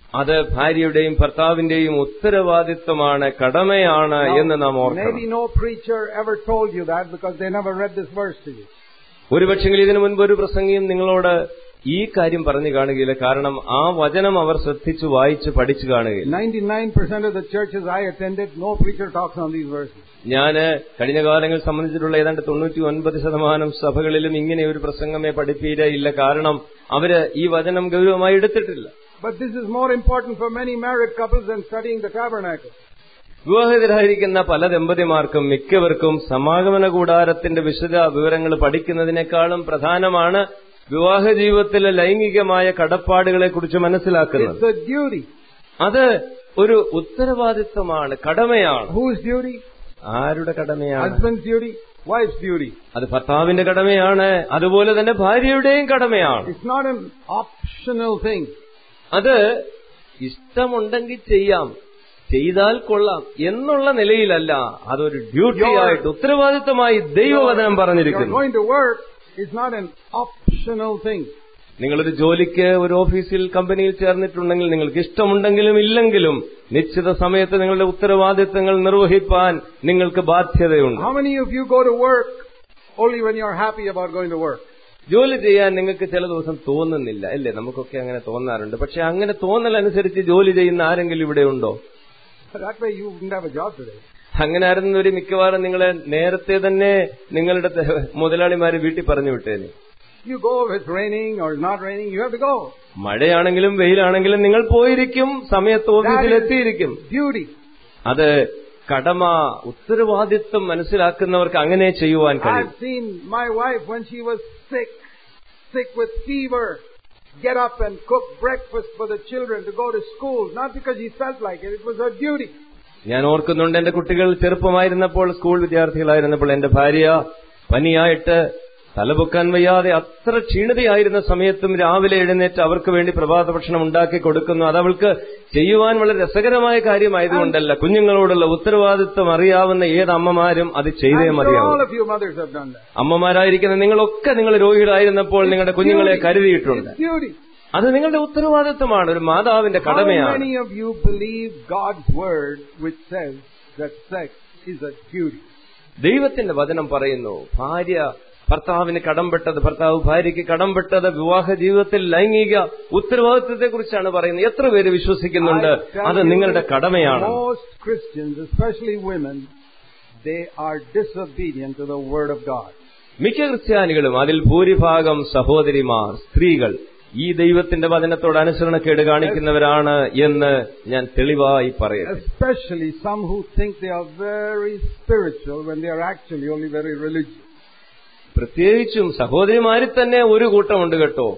അത് ഭാര്യയുടെയും ഭർത്താവിന്റെയും ഉത്തരവാദിത്വമാണ് കടമയാണ് എന്ന് നാം ഓർക്കണം maybe no preacher ever told you that because they never read this verse to you. ഒരുപക്ഷെങ്കിൽ ഇതിനു മുൻപ് ഒരു പ്രസംഗിയും നിങ്ങളോട് ഈ കാര്യം പറഞ്ഞു കാണുകയില്ല കാരണം ആ വചനം അവർ ശ്രദ്ധിച്ചു വായിച്ച് പഠിച്ചു കാണുകയില്ല 99% of the churches I attended, no preacher talks on these verses. ഞാന് കഴിഞ്ഞ കാലങ്ങൾ സംബന്ധിച്ചിട്ടുള്ള ഏതാണ്ട് തൊണ്ണൂറ്റി ഒൻപത് ശതമാനം സഭകളിലും ഇങ്ങനെ ഒരു പ്രസംഗമേ പഠിപ്പിയില്ല കാരണം അവര് ഈ വചനം ഗൗരവമായി എടുത്തിട്ടില്ല But this is more important for many married couples than studying the tabernacle. വിവാഹിതരായിരിക്കുന്ന പല ദമ്പതിമാർക്കും മിക്കവർക്കും സമാഗമന കൂടാരത്തിന്റെ വിശദ വിവരങ്ങൾ പഠിക്കുന്നതിനേക്കാളും പ്രധാനമാണ് വിവാഹ ജീവിതത്തിലെ ലൈംഗികമായ കടപ്പാടുകളെക്കുറിച്ച് മനസ്സിലാക്കുന്നത് It's a duty. അത് ഒരു ഉത്തരവാദിത്വമാണ് കടമയാണ് Whose duty? ആരുടെ കടമയാണ് Husband's duty? Wife's duty. അത് ഭർത്താവിന്റെ കടമയാണ് അതുപോലെ തന്നെ ഭാര്യയുടെയും കടമയാണ് It's not an optional thing. അത് ഇഷ്ടമുണ്ടെങ്കിൽ ചെയ്യാം ചെയ്താൽ കൊള്ളാം എന്നുള്ള നിലയിലല്ല അതൊരു ഡ്യൂട്ടിയായിട്ട് ഉത്തരവാദിത്തമായി ദൈവവചനം You're പറഞ്ഞിരിക്കുന്നു going to work is not an optional thing. നിങ്ങളൊരു ജോലിക്ക് ഒരു ഓഫീസിൽ കമ്പനിയിൽ ചേർന്നിട്ടുണ്ടെങ്കിൽ നിങ്ങൾക്ക് ഇഷ്ടമുണ്ടെങ്കിലും ഇല്ലെങ്കിലും നിശ്ചിത സമയത്ത് നിങ്ങളുടെ ഉത്തരവാദിത്തങ്ങൾ നിർവഹിപ്പാൻ നിങ്ങൾക്ക് ബാധ്യതയുണ്ട് How many of you go to work only when you're happy about going to work? ജോലി ചെയ്യാൻ നിങ്ങൾക്ക് ചില ദിവസം തോന്നുന്നില്ല അല്ലേ നമുക്കൊക്കെ അങ്ങനെ തോന്നാറുണ്ട് പക്ഷെ അങ്ങനെ തോന്നലനുസരിച്ച് ജോലി ചെയ്യുന്ന ആരെങ്കിലും ഇവിടെ ഉണ്ടോ That way you wouldn't have a job today. അങ്ങനെ ആയിരുന്നവര് മിക്കവാറും നിങ്ങളെ നേരത്തെ തന്നെ നിങ്ങളുടെ ത- മുതലാളിമാര് വീട്ടിൽ പറഞ്ഞു വിട്ടേന് You go if it's raining or not raining, you have to go. മഴയാണെങ്കിലും വെയിലാണെങ്കിലും നിങ്ങൾ പോയിരിക്കും സമയത്ത് ഓഫീസിൽ എത്തിയിരിക്കും Duty. അത് കടമ ഉത്തരവാദിത്വം മനസ്സിലാക്കുന്നവർക്ക് അങ്ങനെ ചെയ്യുവാൻ കഴിയും I've seen my wife when she was sick, sick with fever, get up and cook breakfast for the children to go to school, not because she felt like it, it was her duty. ഞാൻ ഓർക്കുന്നുണ്ട് എന്റെ കുട്ടികൾ ചെറുപ്പമായിരുന്നപ്പോൾ സ്കൂൾ വിദ്യാർത്ഥികളായിരുന്നപ്പോൾ എന്റെ ഭാര്യ പനിയായിട്ട് തലപൊക്കാൻ വയ്യാതെ അത്ര ക്ഷീണിതയായിരുന്ന സമയത്തും രാവിലെ എഴുന്നേറ്റ് അവർക്ക് വേണ്ടി പ്രഭാത ഭക്ഷണം ഉണ്ടാക്കി കൊടുക്കുന്നു അത് അവൾക്ക് ചെയ്യുവാൻ വളരെ രസകരമായ കാര്യമായതുകൊണ്ടല്ല കുഞ്ഞുങ്ങളോടുള്ള ഉത്തരവാദിത്വം അറിയാവുന്ന ഏത് അമ്മമാരും അത് ചെയ്തേ I'm sure മതിയാവും all of you mothers have done that. അമ്മമാരായിരിക്കുന്ന നിങ്ങളൊക്കെ നിങ്ങൾ രോഗികളായിരുന്നപ്പോൾ നിങ്ങളുടെ കുഞ്ഞുങ്ങളെ കരുതിയിട്ടുണ്ട് It's duty. അത് നിങ്ങളുടെ ഉത്തരവാദിത്വമാണ് ഒരു മാതാവിന്റെ How കടമയാണ് many of you believe God's word which says that sex is a duty? ദൈവത്തിന്റെ വചനം പറയുന്നു ഭാര്യ ഭർത്താവിന് കടംപെട്ടത് ഭർത്താവ് ഭാര്യയ്ക്ക് കടംപെട്ടത് വിവാഹ ജീവിതത്തിൽ ലൈംഗിക ഉത്തരവാദിത്വത്തെക്കുറിച്ചാണ് പറയുന്നത് എത്ര പേര് വിശ്വസിക്കുന്നുണ്ട് I tell അത് you, നിങ്ങളുടെ കടമയാണ് Most Christians, especially women, they are disobedient to the word of God. മിക്ക ക്രിസ്ത്യാനികളും അതിൽ ഭൂരിഭാഗം സഹോദരിമാർ സ്ത്രീകൾ ഈ ദൈവത്തിന്റെ വചനത്തോട് അനുസരണക്കേട് കാണിക്കുന്നവരാണ് എന്ന് ഞാൻ തെളിവായി പറയുന്നു Especially some who think they are very spiritual when they are actually only very religious. പ്രത്യേകിച്ചും സഹോദരിമാരിൽ തന്നെ ഒരു കൂട്ടമുണ്ട് കേട്ടോ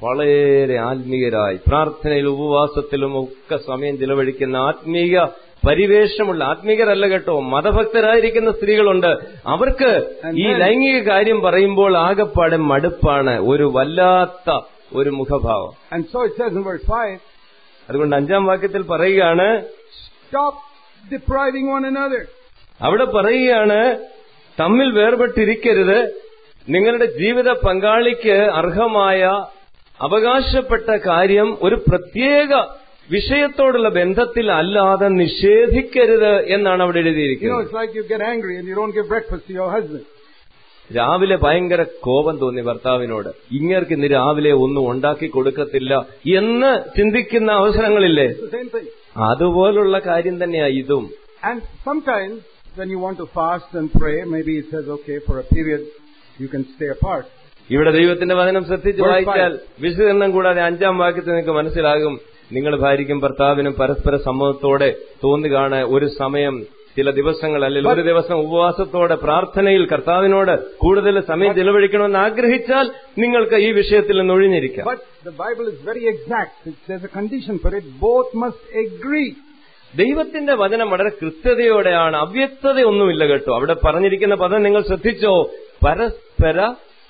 വളരെ ആത്മീയരായി പ്രാർത്ഥനയിലും ഉപവാസത്തിലും ഒക്കെ സമയം ചിലവഴിക്കുന്ന ആത്മീയ പരിവേഷമുള്ള ആത്മീയരല്ല കേട്ടോ മതഭക്തരായിരിക്കുന്ന സ്ത്രീകളുണ്ട് അവർക്ക് ഈ ലൈംഗിക കാര്യം പറയുമ്പോൾ ആകപ്പാടെ മടുപ്പാണ് ഒരു വല്ലാത്ത ഒരു മുഖഭാവം And so it says in verse 5, അതുകൊണ്ട് അഞ്ചാം വാക്യത്തിൽ പറയുകയാണ് stop depriving one another. അവിടെ പറയുകയാണ് തമ്മിൽ വേർപെട്ടിരിക്കരുത് നിങ്ങളുടെ ജീവിത പങ്കാളിക്ക് അർഹമായ അവകാശപ്പെട്ട കാര്യം ഒരു പ്രത്യേക വിഷയത്തോടുള്ള ബന്ധത്തിൽ അല്ലാതെ നിഷേധിക്കരുത് എന്നാണ് അവിടെ You know, എഴുതിയിരിക്കുന്നത് it's like you get angry and you don't give breakfast to your husband. രാവിലെ ഭയങ്കര കോപം തോന്നി ഭർത്താവിനോട് ഇങ്ങേർക്ക് ഇന്ന് രാവിലെ ഒന്നും ഉണ്ടാക്കി കൊടുക്കത്തില്ല എന്ന് ചിന്തിക്കുന്ന അവസരങ്ങളില്ലേ It's the same thing. അതുപോലുള്ള കാര്യം തന്നെയാ ഇതും And sometimes when you want to fast and pray, maybe it says, okay, for a period you can stay apart. ഇവിടെ ദൈവത്തിന്റെ വചനം ശ്രദ്ധിച്ച് Verse വായിച്ചാൽ വിശദീകരണം കൂടാതെ അഞ്ചാം വാക്യത്തിൽ നിങ്ങൾക്ക് മനസ്സിലാകും നിങ്ങൾ ഭാര്യയ്ക്കും ഭർത്താവിനും പരസ്പര സമ്മതത്തോടെ തോന്നുകയാണ് ഒരു സമയം ചില ദിവസങ്ങൾ അല്ലെങ്കിൽ ഒരു ദിവസം ഉപവാസത്തോടെ പ്രാർത്ഥനയിൽ കർത്താവിനോട് കൂടുതൽ സമയം ചെലവഴിക്കണമെന്ന് ആഗ്രഹിച്ചാൽ നിങ്ങൾക്ക് ഈ വിഷയത്തിൽ നിന്ന് ഒഴിഞ്ഞിരിക്കാം But the Bible is very exact. It, there's a condition for it. Both must agree. ദൈവത്തിന്റെ വചനം വളരെ കൃത്യതയോടെയാണ് അവ്യക്തതയൊന്നുമില്ല കേട്ടോ അവിടെ പറഞ്ഞിരിക്കുന്ന പദം നിങ്ങൾ ശ്രദ്ധിച്ചോ പരസ്പര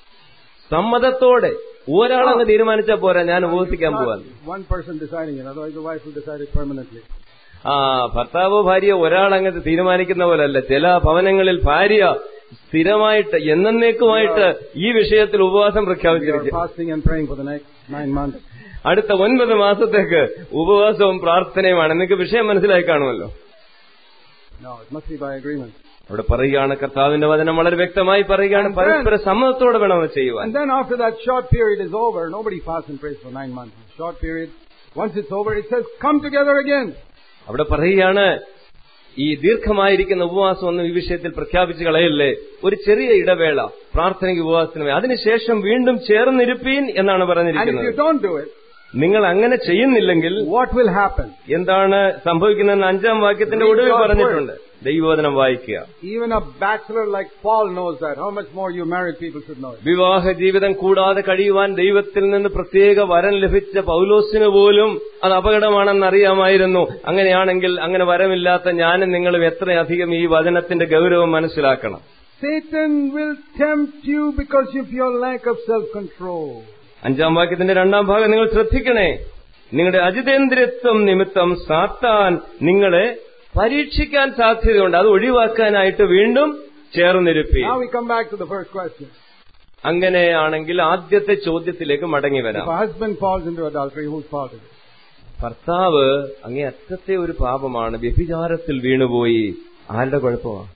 സമ്മതത്തോടെ ഒരാളങ്ങ് തീരുമാനിച്ചാൽ പോരാ ഞാൻ ഉപവസിക്കാൻ Not പോവാൻ one person deciding it, otherwise the wife will decide it permanently. ആ ഭർത്താവോ ഭാര്യ ഒരാളങ്ങ് തീരുമാനിക്കുന്ന പോലല്ല ചില ഭവനങ്ങളിൽ ഭാര്യ സ്ഥിരമായിട്ട് എന്നേക്കുമായിട്ട് ഈ വിഷയത്തിൽ ഉപവാസം We are പ്രഖ്യാപിച്ചിരിക്കുക fasting and praying for the next nine months. അടുത്ത ഒൻപത് മാസത്തേക്ക് ഉപവാസവും പ്രാർത്ഥനയുമാണ് നിങ്ങൾക്ക് വിഷയം മനസ്സിലായി കാണുമല്ലോ No, it must be by agreement. അവിടെ പറയുകയാണ് കർത്താവിന്റെ വചനം വളരെ വ്യക്തമായി പറയുകയാണ് പരസ്പര സമ്മതത്തോടെ വേണം അത് ചെയ്യുവാൻ And then after that short period is over, nobody fasts and prays for nine months. Short period. Once it's over, it says, come together again. അവിടെ പറയുകയാണ് ഈ ദീർഘമായിരിക്കുന്ന ഉപവാസം ഒന്നും ഈ വിഷയത്തിൽ പ്രഖ്യാപിച്ചു കളയല്ലേ ഒരു ചെറിയ ഇടവേള പ്രാർത്ഥനയ്ക്ക് ഉപവാസത്തിന് അതിനുശേഷം വീണ്ടും ചേർന്നിരുപ്പീൻ എന്നാണ് And if you പറഞ്ഞിരിക്കുന്നത് don't do it, നിങ്ങൾ അങ്ങനെ ചെയ്യുന്നില്ലെങ്കിൽ what will happen? എന്താണ് സംഭവിക്കുന്നതെന്ന് അഞ്ചാം വാക്യത്തിന്റെ ഒടുവിൽ പറഞ്ഞിട്ടുണ്ട് ദൈവവചനം വായിക്കുക Even a bachelor like Paul knows that. How much more you married people should know it. വിവാഹ ജീവിതം കൂടാതെ കഴിയുവാൻ ദൈവത്തിൽ നിന്ന് പ്രത്യേക വരം ലഭിച്ച പൗലോസിന് പോലും അത് അപകടമാണെന്ന് അറിയാമായിരുന്നു അങ്ങനെയാണെങ്കിൽ അങ്ങനെ വരമില്ലാത്ത ഞാനും നിങ്ങളും എത്രയധികം ഈ വചനത്തിന്റെ ഗൗരവം മനസ്സിലാക്കണം Satan will tempt you because of your lack of self-control. അഞ്ചാം വാക്യത്തിന്റെ രണ്ടാം ഭാഗം നിങ്ങൾ ശ്രദ്ധിക്കണേ നിങ്ങളുടെ അജിതേന്ദ്രിയത്വം നിമിത്തം സാത്താൻ നിങ്ങളെ പരീക്ഷിക്കാൻ സാധ്യതയുണ്ട് അത് ഒഴിവാക്കാനായിട്ട് വീണ്ടും ചേർന്നിരുപ്പി Now we come back to the first question. അങ്ങനെയാണെങ്കിൽ ആദ്യത്തെ ചോദ്യത്തിലേക്ക് മടങ്ങി If വരാം a husband falls into adultery, whose fault is it? ഭർത്താവ് അങ്ങേ അറ്റത്തെ ഒരു പാപമാണ് വ്യഭിചാരത്തിൽ വീണുപോയി ആരുടെ കുഴപ്പമാണ്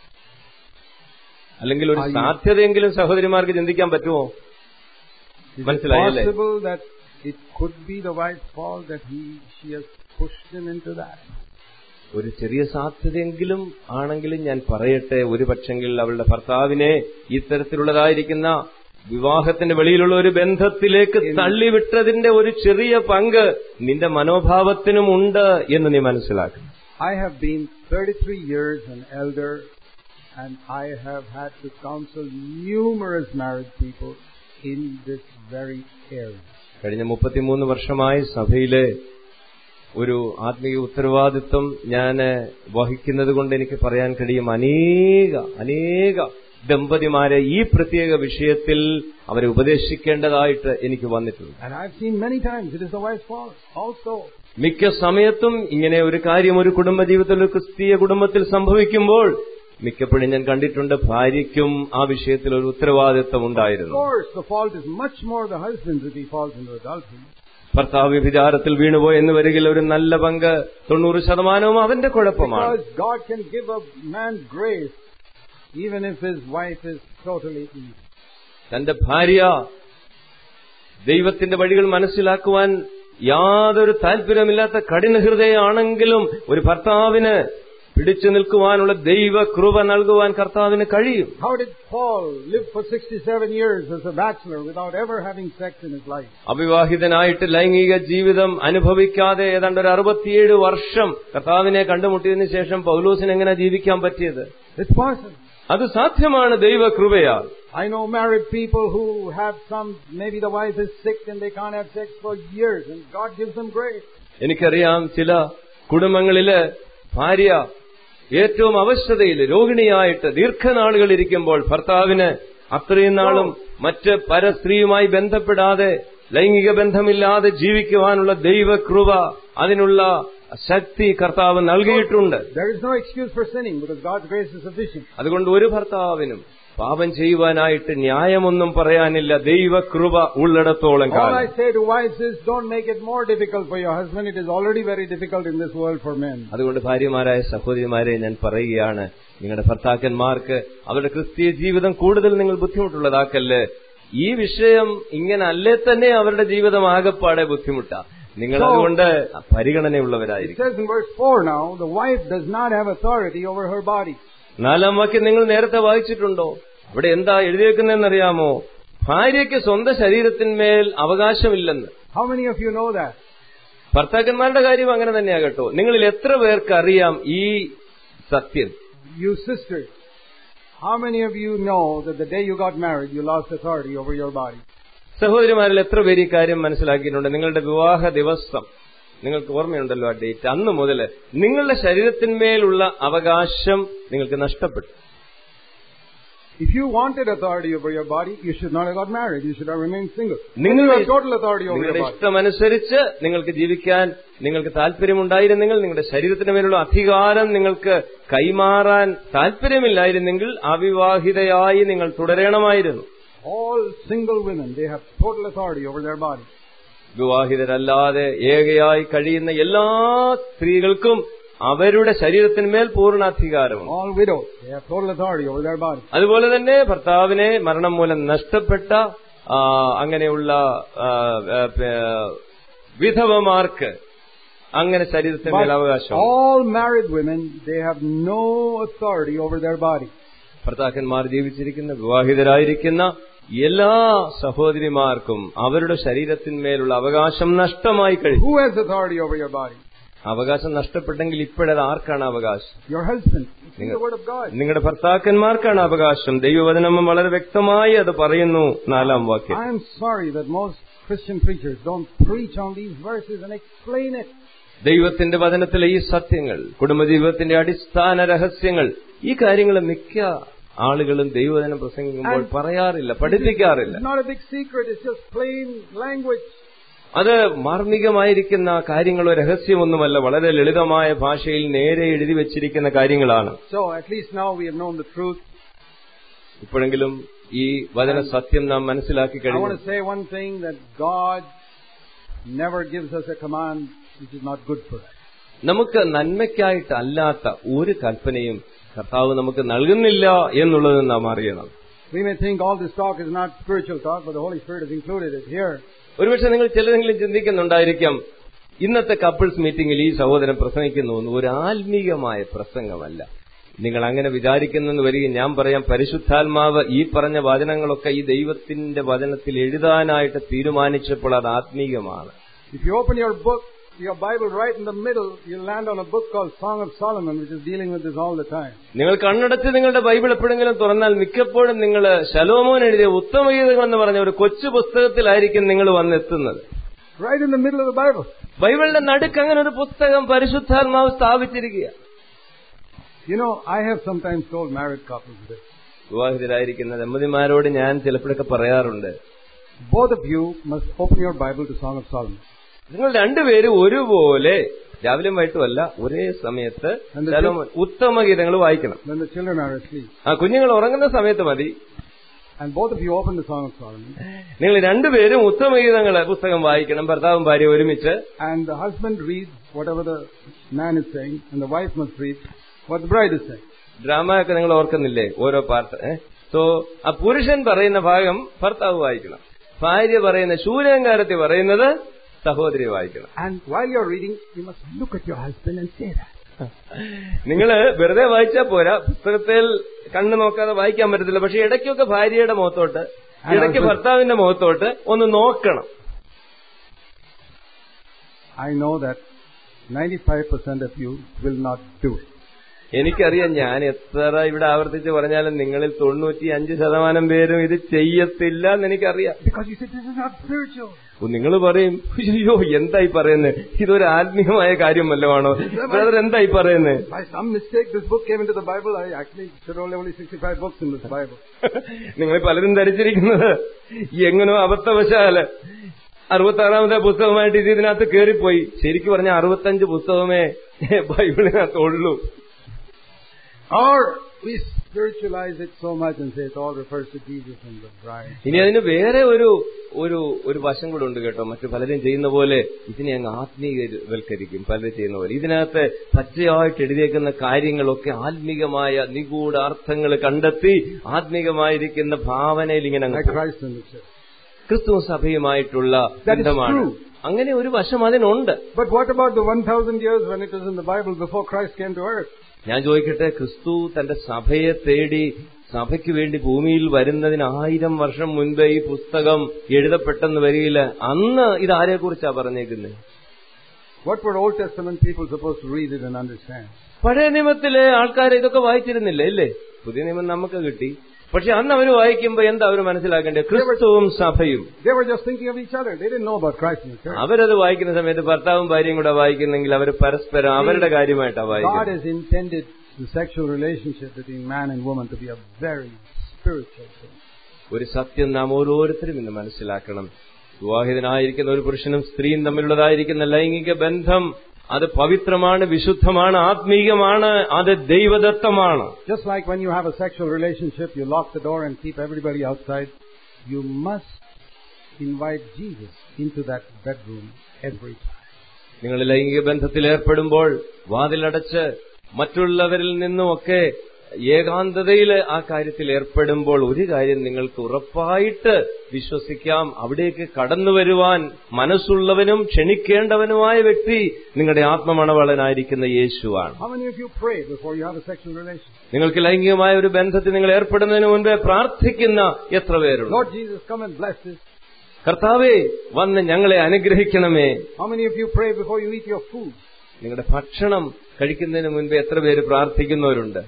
അല്ലെങ്കിൽ ഒരു ആ, ഈ- സാധ്യതയെങ്കിലും സഹോദരിമാർക്ക് ചിന്തിക്കാൻ പറ്റുമോ Is it മനസ്സിലായല്ലേ? possible that it could be the wife's fault that he, she has pushed him into that? ഒരു ചെറിയ സാധ്യതയെങ്കിലും ആണെങ്കിലും ഞാൻ പറയട്ടെ ഒരു പക്ഷെങ്കിൽ അവളുടെ ഭർത്താവിനെ ഇത്തരത്തിലുള്ളതായിരിക്കുന്ന വിവാഹത്തിന്റെ വെളിയിലുള്ള ഒരു ബന്ധത്തിലേക്ക് തള്ളിവിട്ടതിന്റെ ഒരു ചെറിയ പങ്ക് നിന്റെ മനോഭാവത്തിനും ഉണ്ട് എന്ന് നീ മനസ്സിലാക്കണം I have been 33 years an elder and I have had to counsel numerous married people in this very area. കഴിഞ്ഞ മുപ്പത്തിമൂന്ന് വർഷമായി സഭയിലെ ഒരു ആത്മീയ ഉത്തരവാദിത്വം ഞാൻ വഹിക്കുന്നത് കൊണ്ട് എനിക്ക് പറയാൻ കഴിയും അനേക അനേക ദമ്പതിമാരെ ഈ പ്രത്യേക വിഷയത്തിൽ അവരെ ഉപദേശിക്കേണ്ടതായിട്ട് എനിക്ക് വന്നിട്ടുണ്ട് And I've seen many times it is the wife's fault also. മിക്ക സമയത്തും ഇങ്ങനെ ഒരു കാര്യം ഒരു കുടുംബജീവിതത്തിൽ ഒരു ക്രിസ്തീയ കുടുംബത്തിൽ സംഭവിക്കുമ്പോൾ മിക്കപ്പോഴും ഞാൻ കണ്ടിട്ടുണ്ട് ഭാര്യയ്ക്കും ആ വിഷയത്തിൽ ഒരു ഉത്തരവാദിത്വം Of ഉണ്ടായിരുന്നു course, the fault is much more the husband's if he falls into adultery. ഭർത്താവ് വിചാരത്തിൽ വീണുപോയി എന്ന് വരികിൽ ഒരു നല്ല പങ്ക് തൊണ്ണൂറ് ശതമാനവും അവന്റെ കുഴപ്പമാണ് Because God can give a man grace even if his wife is totally evil. തന്റെ ഭാര്യ ദൈവത്തിന്റെ വഴികൾ മനസ്സിലാക്കുവാൻ യാതൊരു താല്പര്യമില്ലാത്ത കഠിന ഹൃദയാണെങ്കിലും ഒരു ഭർത്താവിന് പിടിച്ചു നിൽക്കുവാനുള്ള ദൈവ കൃപ നൽകുവാൻ കർത്താവിന് കഴിയും How did Paul live for 67 years as a bachelor without ever having sex in his life? അവിവാഹിതനായിട്ട് ലൈംഗിക ജീവിതം അനുഭവിക്കാതെ ഏതാണ്ട് ഒരു അറുപത്തിയേഴ് വർഷം കർത്താവിനെ കണ്ടുമുട്ടിയതിനു ശേഷം പൗലോസിന് എങ്ങനെ ജീവിക്കാൻ പറ്റിയത് It's possible. അത് സാധ്യമാണ് ദൈവകൃപയാൽ I know married people who have some, maybe the wife is sick and they can't have sex for years and God gives them grace. എനിക്കറിയാം ചില കുടുംബങ്ങളില് ഭാര്യ ഏറ്റവും അവശതയിൽ രോഹിണിയായിട്ട് ദീർഘനാളുകൾ ഇരിക്കുമ്പോൾ ഭർത്താവിന് അത്രയും നാളും മറ്റ് പരസ്ത്രീയുമായി ബന്ധപ്പെടാതെ ലൈംഗിക ബന്ധമില്ലാതെ ജീവിക്കുവാനുള്ള ദൈവകൃപ അതിനുള്ള ശക്തി കർത്താവ് നൽകിയിട്ടുണ്ട് There is no excuse for sinning because God's grace is sufficient. അതുകൊണ്ട് ഒരു ഭർത്താവിനും പാപം ചെയ്യുവാനായിട്ട് ന്യായമൊന്നും പറയാനില്ല ദൈവകൃപ ഉള്ളിടത്തോളം All കാലം I say to wives is don't make it more difficult for your husband. It is already very difficult in this world for men. അതുകൊണ്ട് ഭാര്യമാരായ സഹോദരിമാരെ ഞാൻ പറയുകയാണ് നിങ്ങളുടെ ഭർത്താക്കന്മാർക്ക് അവരുടെ ക്രിസ്തീയ ജീവിതം കൂടുതൽ നിങ്ങൾ ബുദ്ധിമുട്ടുള്ളതാക്കല്ല് ഈ വിഷയം ഇങ്ങനെ അല്ലേ തന്നെ അവരുടെ ജീവിതം ആകപ്പാടെ ബുദ്ധിമുട്ടാ നിങ്ങൾ So- അതുകൊണ്ട് It പരിഗണനയുള്ളവരായിരിക്കും says in verse 4 now, the wife does not have authority over her body. നാലാം വാക്യം നിങ്ങൾ നേരത്തെ വായിച്ചിട്ടുണ്ടോ അവിടെ എന്താ എഴുതിയേക്കുന്നതെന്നറിയാമോ ഭാര്യയ്ക്ക് സ്വന്തം ശരീരത്തിന്മേൽ അവകാശമില്ലെന്ന് How many of you know that? ഭർത്താക്കന്മാരുടെ കാര്യം അങ്ങനെ തന്നെയാ കേട്ടോ നിങ്ങളിൽ എത്ര പേർക്ക് അറിയാം ഈ സത്യം You sisters, how many of you know that the day you got married, you lost authority over your body? സഹോദരിമാരിൽ എത്ര പേര് ഈ കാര്യം മനസ്സിലാക്കിയിട്ടുണ്ട് നിങ്ങളുടെ വിവാഹ ദിവസം നിങ്ങൾക്ക് ഓർമ്മയുണ്ടല്ലോ ആ ഡേറ്റ് അന്ന് മുതൽ നിങ്ങളുടെ ശരീരത്തിന്മേലുള്ള അവകാശം നിങ്ങൾക്ക് നഷ്ടപ്പെട്ടു If you wanted authority over your body, you should not have got married. You should have remained single. Then you നിങ്ങളുടെ have total authority over your നിങ്ങളുടെ body. ഇഷ്ടമനുസരിച്ച് നിങ്ങൾക്ക് ജീവിക്കാൻ നിങ്ങൾക്ക് താല്പര്യമുണ്ടായിരുന്നെങ്കിൽ നിങ്ങളുടെ ശരീരത്തിന് മേലുള്ള അധികാരം നിങ്ങൾക്ക് കൈമാറാൻ താല്പര്യമില്ലായിരുന്നെങ്കിൽ അവിവാഹിതയായി നിങ്ങൾ തുടരണമായിരുന്നു All single women, they have total authority over their body. വിവാഹിതരല്ലാതെ ഏകയായി കഴിയുന്ന എല്ലാ സ്ത്രീകൾക്കും അവരുടെ ശരീരത്തിന്മേൽ പൂർണ്ണാധികാരമുണ്ട് All widows, they have total authority over their body. അതുപോലെ തന്നെ ഭർത്താവിനെ മരണം മൂലം നഷ്ടപ്പെട്ട ആ, അങ്ങനെയുള്ള ആ, ആ, പ- വിധവമാർക്ക് അങ്ങനെ ശരീരത്തിന്മേൽ But അവകാശം all married women, they have no authority over their body. ഭർത്താക്കന്മാർ ജീവിച്ചിരിക്കുന്ന വിവാഹിതരായിരിക്കുന്ന എല്ലാ സഹോദരിമാർക്കും അവരുടെ ശരീരത്തിന്മേലുള്ള അവകാശം നഷ്ടമായി കഴിഞ്ഞു Who has authority over your body? അവകാശം നഷ്ടപ്പെട്ടെങ്കിൽ ഇപ്പോഴത് ആർക്കാണ് അവകാശം Your husband. It's in the Word of God. നിങ്ങളുടെ ഭർത്താക്കന്മാർക്കാണ് അവകാശം ദൈവവചനം വളരെ വ്യക്തമായി അത് പറയുന്നു നാലാം വാക്യം I am sorry that most Christian preachers don't preach on these verses and explain it. ദൈവത്തിന്റെ വചനത്തിലെ ഈ സത്യങ്ങൾ കുടുംബജീവിതത്തിന്റെ അടിസ്ഥാന രഹസ്യങ്ങൾ ഈ കാര്യങ്ങൾ മിക്ക ആളുകളും ദൈവവചനം പ്രസംഗിക്കുമ്പോൾ And- പറയാറില്ല പഠിപ്പിക്കാറില്ല It's not a big secret. It's just plain language. അത് മാർമികമായിരിക്കുന്ന കാര്യങ്ങളോ രഹസ്യമൊന്നുമല്ല വളരെ ലളിതമായ ഭാഷയിൽ നേരെ എഴുതി വെച്ചിരിക്കുന്ന കാര്യങ്ങളാണ് So at least now we have known the truth. ഇപ്പോഴെങ്കിലും ഈ വചന സത്യം നാം മനസ്സിലാക്കി I കഴിഞ്ഞു want to say one thing that God never gives us a command which is not good for us. നമുക്ക് നന്മയ്ക്കായിട്ടല്ലാത്ത ഒരു കൽപ്പനയും കർത്താവ് നമുക്ക് നൽകുന്നില്ല എന്നുള്ളത് നാം അറിയണം We may think all this talk is not spiritual talk, but the Holy Spirit has included it here. ഒരുപക്ഷെ നിങ്ങൾ ചിലരെങ്കിലും ചിന്തിക്കുന്നുണ്ടായിരിക്കാം ഇന്നത്തെ കപ്പിൾസ് മീറ്റിംഗിൽ ഈ സഹോദരൻ പ്രസംഗിക്കുന്നു എന്ന് ഒരു ആത്മീകമായ പ്രസംഗമല്ല നിങ്ങൾ അങ്ങനെ വിചാരിക്കുന്നെന്ന് വരികയും ഞാൻ പറയാം പരിശുദ്ധാത്മാവ് ഈ പറഞ്ഞ വചനങ്ങളൊക്കെ ഈ ദൈവത്തിന്റെ വചനത്തിൽ എഴുതാനായിട്ട് തീരുമാനിച്ചപ്പോൾ അത് ആത്മീകമാണ് If you open your book, your Bible right in the middle, you'll land on a book called Song of Solomon, which is dealing with this all the time. നിങ്ങൾ കണ്ണടച്ച് നിങ്ങളുടെ ബൈബിൾ എപ്പോഴെങ്കിലും തുറന്നാൽ മിക്കപ്പോഴും നിങ്ങൾ ശലോമോൻ എഴുതിയ ഉത്തമഗീതം എന്ന് പറഞ്ഞ ഒരു കൊച്ചു പുസ്തകത്തിലായിരിക്കും നിങ്ങൾ വന്നെത്തുന്നത് Right in the middle of the Bible. ബൈബിളിന്റെ നടുക്ക് അങ്ങനെ ഒരു പുസ്തകം പരിശുദ്ധാത്മാവ് സ്ഥാപിച്ചിരിക്കുക You know, I have sometimes told married couples this. വിവാഹിതരായിരിക്കുന്ന ദമ്പതിമാരോട് ഞാൻ ചിലപ്പോഴൊക്കെ പറയാറുണ്ട് Both of you must open your Bible to Song of Solomon. നിങ്ങൾ രണ്ടുപേരും ഒരുപോലെ രാവിലെ വൈകിട്ടുമല്ല ഒരേ സമയത്ത് And the ശലോമോൻ ഉത്തമഗീതങ്ങൾ വായിക്കണം When the children are asleep. ആ കുഞ്ഞുങ്ങൾ ഉറങ്ങുന്ന സമയത്ത് മതി And both of you open the Song of Solomon. നിങ്ങൾ രണ്ടുപേരും ഉത്തമഗീതങ്ങൾ പുസ്തകം വായിക്കണം ഭർത്താവും ഭാര്യ ഒരുമിച്ച് And the husband reads whatever the man is saying, and the wife must read what the bride is saying. Drama ഒക്കെ നിങ്ങൾ ഓർക്കുന്നില്ലേ ഓരോ പാർട്ട് സോ ആ പുരുഷൻ പറയുന്ന ഭാഗം ഭർത്താവ് വായിക്കണം ഭാര്യ പറയുന്ന ശൂലങ്കാരത്തിൽ പറയുന്നത് സഹോദരി വായിക്കണം And while you're reading, you must look at your husband and say that. നിങ്ങൾ വെറുതെ വായിച്ചാൽ പോരാ പുസ്തകത്തിൽ കണ്ണു നോക്കാതെ വായിക്കാൻ പറ്റത്തില്ല പക്ഷെ ഇടയ്ക്കൊക്കെ ഭാര്യയുടെ മുഖത്തോട്ട് ഇടയ്ക്ക് ഭർത്താവിന്റെ മുഖത്തോട്ട് ഒന്ന് നോക്കണം I know that 95% of you will not do it. എനിക്കറിയാം ഞാൻ എത്ര ഇവിടെ ആവർത്തിച്ച് പറഞ്ഞാലും നിങ്ങളിൽ തൊണ്ണൂറ്റി അഞ്ച് ശതമാനം പേരും ഇത് ചെയ്യത്തില്ല എന്ന് എനിക്കറിയാം Because you say this is not spiritual. നിങ്ങൾ പറയും അയ്യോ എന്തായി പറയുന്നത് ഇതൊരു ആത്മീയമായ കാര്യം വല്ലതാണോ ബ്രദർ എന്തായി പറയുന്നത് By some mistake, this book came into the Bible. I actually should only only 65 books in this Bible. നിങ്ങൾ പലരും ധരിച്ചിരിക്കുന്നത് എങ്ങനോ അബദ്ധവശാല് അറുപത്താറാമത്തെ പുസ്തകമായിട്ട് ഇത് ഇതിനകത്ത് കയറിപ്പോയി ശരിക്കും പറഞ്ഞ അറുപത്തഞ്ച് പുസ്തകമേ ബൈബിളിനകത്ത് ഉള്ളൂ Or we spiritualize it so much and say it all refers to Jesus and the bride. ഇനി അതിന് വേറെ ഒരു ഒരു ഒരു വശം കൂടെ ഉണ്ട് കേട്ടോ മറ്റു പലരും ചെയ്യുന്ന പോലെ ഇതിനെ അങ്ങ് ആത്മീയവൽക്കരിക്കും പലരും ചെയ്യുന്ന പോലെ ഇതിനകത്ത് പച്ചയായിട്ട് എഴുതിയേക്കുന്ന കാര്യങ്ങളൊക്കെ ആത്മീകമായ നിഗൂഢ അർത്ഥങ്ങൾ കണ്ടെത്തി ആത്മീകമായിരിക്കുന്ന ഭാവനയിൽ ഇങ്ങനെ അങ്ങ് Like പോകും. Christ and the church. ക്രിസ്തു സഭയുമായിട്ടുള്ള That is ബന്ധമാണ് true. അങ്ങനെ ഒരു വശം അതിനുണ്ട് But what about the 1,000 years when it was in the Bible before Christ came to earth? ഞാൻ ചോദിക്കട്ടെ ക്രിസ്തു തന്റെ സഭയെ തേടി സഭയ്ക്ക് വേണ്ടി ഭൂമിയിൽ വരുന്നതിന് ആയിരം വർഷം മുൻപേ ഈ പുസ്തകം എഴുതപ്പെട്ടെന്ന് വരികില്ല അന്ന് ഇത് ആരെക്കുറിച്ചാ പറഞ്ഞേക്കുന്നത് What were Old Testament people supposed to read it and understand? പഴയ നിയമത്തിലെ ആൾക്കാർ ഇതൊക്കെ വായിച്ചിരുന്നില്ലേ അല്ലേ പുതിയ നിയമം നമുക്ക് കിട്ടി പക്ഷെ അന്ന് അവർ വായിക്കുമ്പോ എന്താ അവർ മനസ്സിലാക്കേണ്ടത് ക്രിസ്തുവും സഭയും They were just thinking of each other. They didn't know about Christ and the church. അവരത് വായിക്കുന്ന സമയത്ത് ഭർത്താവും ഭാര്യയും കൂടെ വായിക്കുന്നെങ്കിൽ അവർ പരസ്പരം അവരുടെ കാര്യമായിട്ടാ God വായിക്കുന്നത് has intended the sexual relationship between man and woman to be a very spiritual thing. ഒരു സത്യം നാം ഓരോരുത്തരും ഇന്ന് മനസ്സിലാക്കണം വിവാഹിതനായിരിക്കുന്ന ഒരു പുരുഷനും സ്ത്രീയും തമ്മിലുള്ളതായിരിക്കുന്ന ലൈംഗിക ബന്ധം അത് പവിത്രമാണ് വിശുദ്ധമാണ് ആത്മീയമാണ് അത് ദൈവദത്തമാണ് Just like when you have a sexual relationship, you lock the door and keep everybody outside. You must invite Jesus into that bedroom every time. നിങ്ങൾ ലൈംഗിക ബന്ധത്തിൽ ഏർപ്പെടുമ്പോൾ വാതിലടച്ച് മറ്റുള്ളവരിൽ നിന്നുമൊക്കെ ഏകാന്തതയിൽ ആ കാര്യത്തിൽ ഏർപ്പെടുമ്പോൾ ഒരു കാര്യം നിങ്ങൾക്ക് ഉറപ്പായിട്ട് വിശ്വസിക്കാം അവിടേക്ക് കടന്നു വരുവാൻ മനസ്സുള്ളവനും ക്ഷണിക്കേണ്ടവനുമായ വ്യക്തി നിങ്ങളുടെ ആത്മമണവളനായിരിക്കുന്ന യേശുവാണ് How many of you pray before you have a sexual relation? നിങ്ങൾക്ക് ലൈംഗികമായ ഒരു ബന്ധത്തിൽ നിങ്ങൾ ഏർപ്പെടുന്നതിന് മുൻപേ പ്രാർത്ഥിക്കുന്ന എത്ര പേരുണ്ട് Lord Jesus, come and bless this. കർത്താവേ വന്ന് ഞങ്ങളെ അനുഗ്രഹിക്കണമേ How many of you pray before you eat your food? നിങ്ങളുടെ ഭക്ഷണം കഴിക്കുന്നതിന് മുൻപ് എത്ര പേര് പ്രാർത്ഥിക്കുന്നവരുണ്ട്